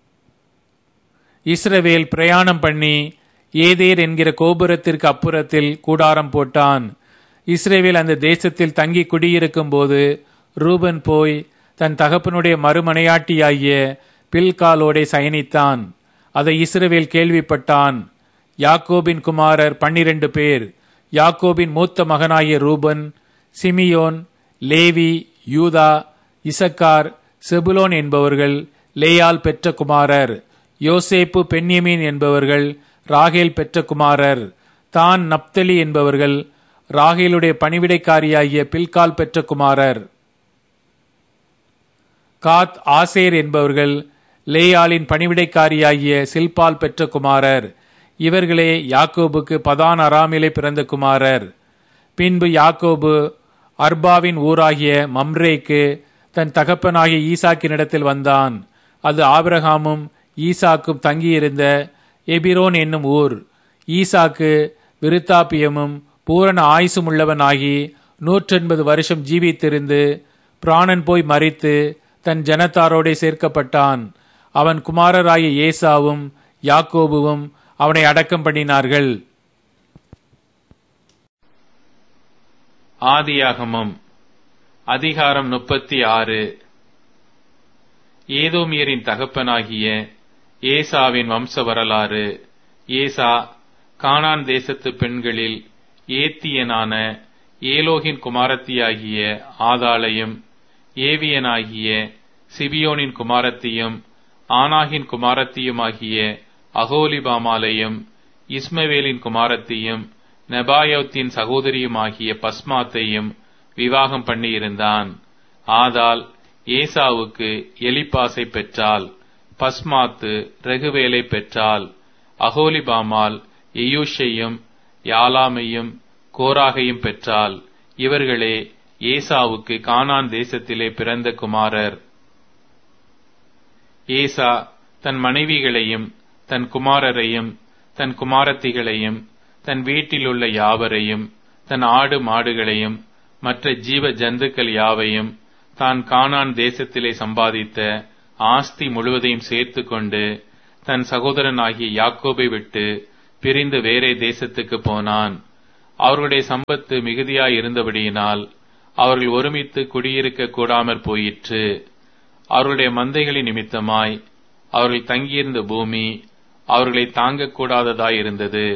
இஸ்ரவேல் பிரயாணம் பண்ணி ஏதேர் என்கிற கோபுரத்திற்கு அப்புறத்தில் கூடாரம் போட்டான் இஸ்ரேவேல் அந்த தேசத்தில் தங்கி குடியிருக்கும் போது ரூபன் போய் தன் தகப்பனுடைய மறுமனையாட்டியாகிய பில்காலோடே சயனித்தான் அதை இஸ்ரவேல் கேள்விப்பட்டான் யாக்கோபின் குமாரர் பன்னிரண்டு பேர் யாக்கோபின் மூத்த மகனாகிய ரூபன் சிமியோன் லேவி யூதா இசக்கார் செபுலோன் என்பவர்கள் லேயால் பெற்ற குமாரர் யோசேப்பு பென்யமீன் என்பவர்கள் ராகேல் பெற்ற குமாரர் தான் நப்தலி என்பவர்கள் ராகேலுடைய பணிவிடைக்காரியாகிய பில்கால் பெற்ற குமாரர் காத் ஆசேர் என்பவர்கள் லேயாலின் பணிவிடைக்காரியாகிய சில்பால் பெற்ற குமாரர் இவர்களே யாக்கோபுக்கு பதான் அராமிலே பிறந்த குமாரர் பின்பு யாக்கோபு அர்பாவின் ஊராகிய மம்ரேக்கு தன் தகப்பனாகிய ஈசாக்கினிடத்தில் வந்தான் அது ஆபிரகாமும் ஈசாக்கும் தங்கியிருந்த எபிரோன் என்னும் ஊர் ஈசாக்கு விருத்தாப்பியமும் பூரண ஆயுசும் உள்ளவனாகி நூற்றெண்பது வருஷம் ஜீவித்திருந்து பிராணன் போய் மறித்து தன் ஜனத்தாரோடே சேர்க்கப்பட்டான் அவன் குமாரராகிய ஏசாவும் யாக்கோபுவும் அவனை அடக்கம் பண்ணினார்கள் ஆதியாகமம் அதிகாரம் முப்பத்தி ஆறு ஏதோமியரின் தகப்பனாகிய ஏசாவின் வம்ச வரலாறு ஏசா கானான் தேசத்து பெண்களில் ஏத்தியனான ஏலோகின் குமாரத்தியாகிய ஆதாளையும் ஏவியனாகிய சிபியோனின் குமாரத்தியும் ஆனாகின் குமாரத்தியுமாகிய அகோலிபாமாலையும் இஸ்மவேலின் குமாரத்தியும் நெபாயோத்தின் சகோதரியுமாகிய பஸ்மாத்தையும் விவாகம் பண்ணியிருந்தான் ஆதால் ஏசாவுக்கு எலிப்பாசை பெற்றாள் பஸ்மாத்து ரகுவேலை பெற்றாள் அகோலிபாமால் எயூஷையும் யாலாமையும் கோராகையும் பெற்றாள் இவர்களே ஏசாவுக்கு கானான் தேசத்திலே பிறந்த குமாரர் ஏசா தன் மனைவிகளையும் தன் குமாரரையும் தன் குமாரத்திகளையும் தன் வீட்டிலுள்ள யாவரையும் தன் ஆடு மாடுகளையும் மற்ற ஜீவ ஜந்துக்கள் யாவையும் தான் கானான் தேசத்திலே சம்பாதித்த ஆஸ்தி முழுவதையும் சேர்த்து கொண்டு தன் சகோதரனாகிய யாக்கோபை விட்டு பிரிந்து வேறே தேசத்துக்கு போனான் அவர்களுடைய சம்பத்து மிகுதியாய் இருந்தபடியினால் அவர்கள் ஒருமித்து குடியிருக்க கூடாமற் போயிற்று அவர்களுடைய மந்தைகளின் நிமித்தமாய் அவர்கள் தங்கியிருந்த பூமி அவர்களை தாங்கக்கூடாததாய் இருந்தது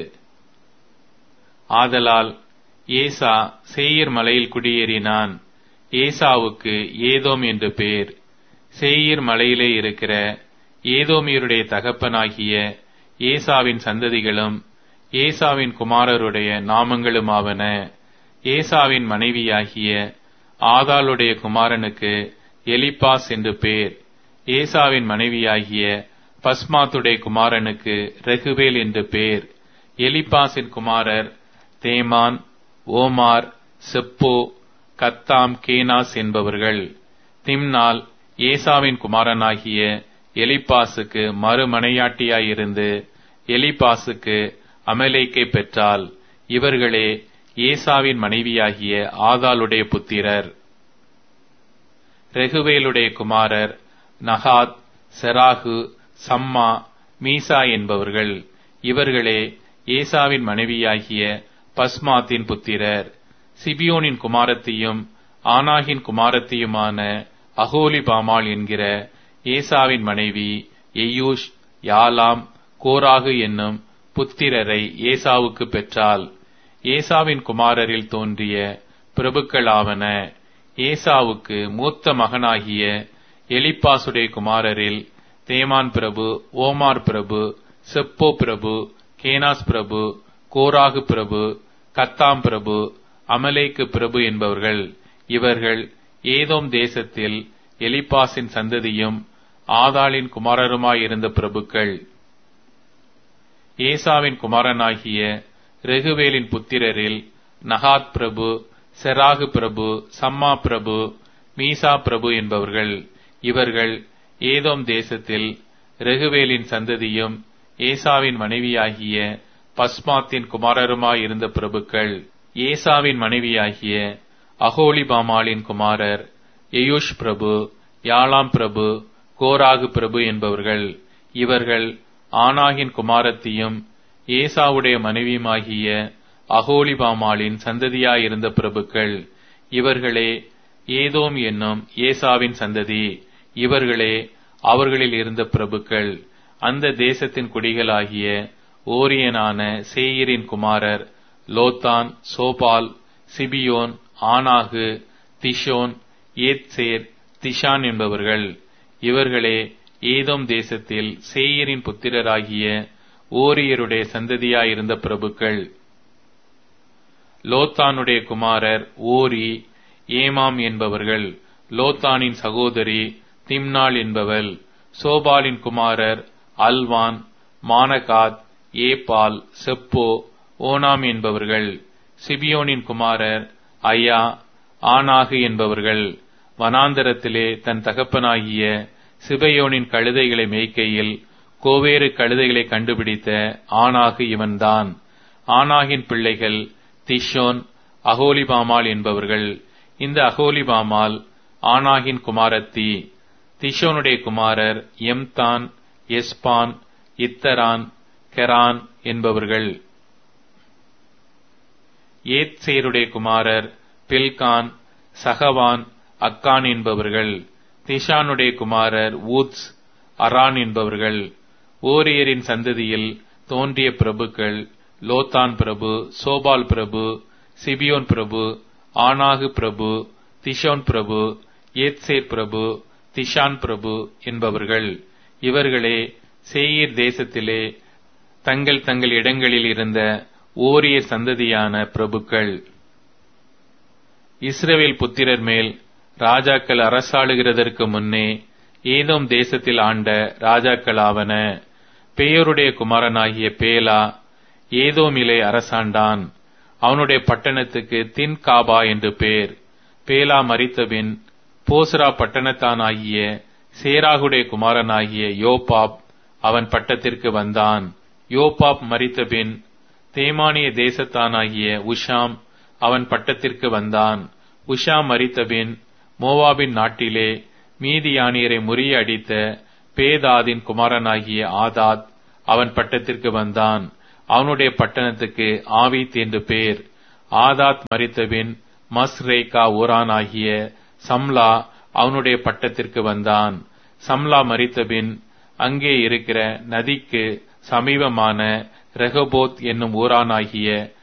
ஆதலால் ஏசா சேயீர் மலையில் குடியேறினான் ஏசாவுக்கு ஏதோம் என்று பேர் சேயீர் மலையிலே இருக்கிற ஏதோமியருடைய தகப்பனாகிய ஏசாவின் சந்ததிகளும் ஏசாவின் குமாரருடைய நாமங்களுமாவன ஏசாவின் மனைவியாகிய ஆதாளுடைய குமாரனுக்கு எலிப்பாஸ் என்று பேர் ஏசாவின் மனைவியாகிய பஸ்மாத்துடைய குமாரனுக்கு ரெகுவேல் என்று பேர் எலிப்பாசின் குமாரர் தேமான் ஓமார் செப்போ கத்தாம் கேனாஸ் என்பவர்கள் திம்னால் ஏசாவின் குமாரனாகிய எலிப்பாசுக்கு மறுமனையாட்டியாயிருந்து எலிப்பாசுக்கு அமலேக்கை பெற்றால் இவர்களே ஏசாவின் மனைவியாகிய ஆதாளுடைய புத்திரர் ரெகுவேலுடைய குமாரர் நகாத் செராகு சம்மா மீசா என்பவர்கள் இவர்களே ஏசாவின் மனைவியாகிய பஸ்மாத்தின் புத்திரர் சிபியோனின் குமாரத்தியும் ஆனாகின் குமாரத்தியுமான அகோலி பாமால் என்கிற ஏசாவின் மனைவி எயூஷ் யாலாம் கோராகு என்னும் புத்திரரை ஏசாவுக்கு பெற்றால் ஏசாவின் குமாரரில் தோன்றிய பிரபுக்களாவன ஏசாவுக்கு மூத்த மகனாகிய எலிப்பாசுடைய குமாரரில் தேமான் பிரபு ஓமார் பிரபு செப்போ பிரபு கேனாஸ் பிரபு கோராகு பிரபு கத்தாம் பிரபு அமலேக்கு பிரபு என்பவர்கள் இவர்கள் ஏதோம் தேசத்தில் எலிப்பாசின் சந்ததியும் ஆதாளின் குமாரருமாயிருந்த பிரபுக்கள் ஏசாவின் குமாரனாகிய ரெகுவேலின் புத்திரரில் நகாத் பிரபு செராகு பிரபு சம்மா பிரபு மீசா பிரபு என்பவர்கள் இவர்கள் ஏதோம் தேசத்தில் ரெகுவேலின் சந்ததியும் ஏசாவின் மனைவியாகிய பஸ்மாத்தின் குமாரருமாயிருந்த பிரபுக்கள் ஏசாவின் மனைவியாகிய அகோலிபாமாலின் குமாரர் எயூஷ் பிரபு யாலாம் பிரபு கோராகு பிரபு என்பவர்கள் இவர்கள் ஆனாகின் குமாரத்தியும் ஏசாவுடைய மனைவியுமாகிய அகோலிபாமாலின் சந்ததியாயிருந்த பிரபுக்கள் இவர்களே ஏதோம் என்னும் ஏசாவின் சந்ததி இவர்களே அவர்களில் இருந்த பிரபுக்கள் அந்த தேசத்தின் குடிகளாகிய ஓரியனான சேயிரின் குமாரர் லோத்தான் சோபால் சிபியோன் ஆனாகு திஷோன் ஏத்சேர் திஷான் என்பவர்கள் இவர்களே ஏதோம் தேசத்தில் சேயரின் புத்திரராகிய ஓரியருடைய சந்ததியாயிருந்த பிரபுக்கள் லோத்தானுடைய குமாரர் ஓரி ஏமாம் என்பவர்கள் லோத்தானின் சகோதரி திம்னாள் என்பவள் சோபாலின் குமாரர் Alvan Manahath Ebal Shepho Onam என்பவர்கள் சிபியோனின் குமாரர் ஐயா ஆனாகு என்பவர்கள் வனாந்தரத்திலே தன் தகப்பனாகிய சிபயோனின் கழுதைகளை மேய்க்கையில் கோவேறு கழுதைகளை கண்டுபிடித்த ஆனாகு இவன்தான் ஆனாகின் பிள்ளைகள் திஷோன் அகோலிபாமால் என்பவர்கள் இந்த அகோலிபாமால் ஆனாகின் குமாரத்தி திஷோனுடைய குமாரர் எம்தான் எஸ்பான் இத்தரான் கெரான் என்பவர்கள் ஏத்சேருடைய குமாரர் பில்கான் சகவான் அக்கான் என்பவர்கள் திஷானுடைய குமாரர் ஊத்ஸ் அரான் என்பவர்கள் ஓரியரின் சந்ததியில் தோன்றிய பிரபுக்கள் லோத்தான் பிரபு சோபால் பிரபு சிபியோன் பிரபு ஆனாகு பிரபு திஷோன் பிரபு ஏத்சேர் பிரபு திஷான் பிரபு என்பவர்கள் இவர்களே சேயீர் தேசத்திலே தங்கள் தங்கள் இடங்களில் இருந்த ஓரிய சந்ததியான பிரபுக்கள் இஸ்ரவேல் புத்திரர் மேல் ராஜாக்கள் அரசாளுகிறதற்கு முன்னே ஏதோம் தேசத்தில் ஆண்ட ராஜாக்களாவன பேயோருடைய குமாரனாகிய பேலா ஏதோமிலே அரசாண்டான் அவனுடைய பட்டணத்துக்கு தின் காபா என்று பேர் பேலா மறித்தபின் போஸ்ரா பட்டணத்தானாகிய சேராகுடைய குமாரனாகிய யோபாப் அவன் பட்டத்திற்கு வந்தான் யோபாப் மறித்தபின் தேமானிய தேசத்தானாகிய உஷாம் அவன் பட்டத்திற்கு வந்தான் உஷாம் மறித்தபின் மோவாபின் நாட்டிலே மீதியானியரை முறியடித்த பேதாதின் குமாரனாகிய ஆதாத் அவன் பட்டத்திற்கு வந்தான் அவனுடைய பட்டணத்துக்கு ஆவித் என்று பேர் ஆதாத் மரித்தபின் மஸ்ரேகா ஊரானாகிய சம்லா அவனுடைய பட்டத்திற்கு வந்தான் சம்லா மரித்தபின் அங்கே இருக்கிற நதிக்கு சமீபமான ரெகபோத் என்னும் ஊரானாகிய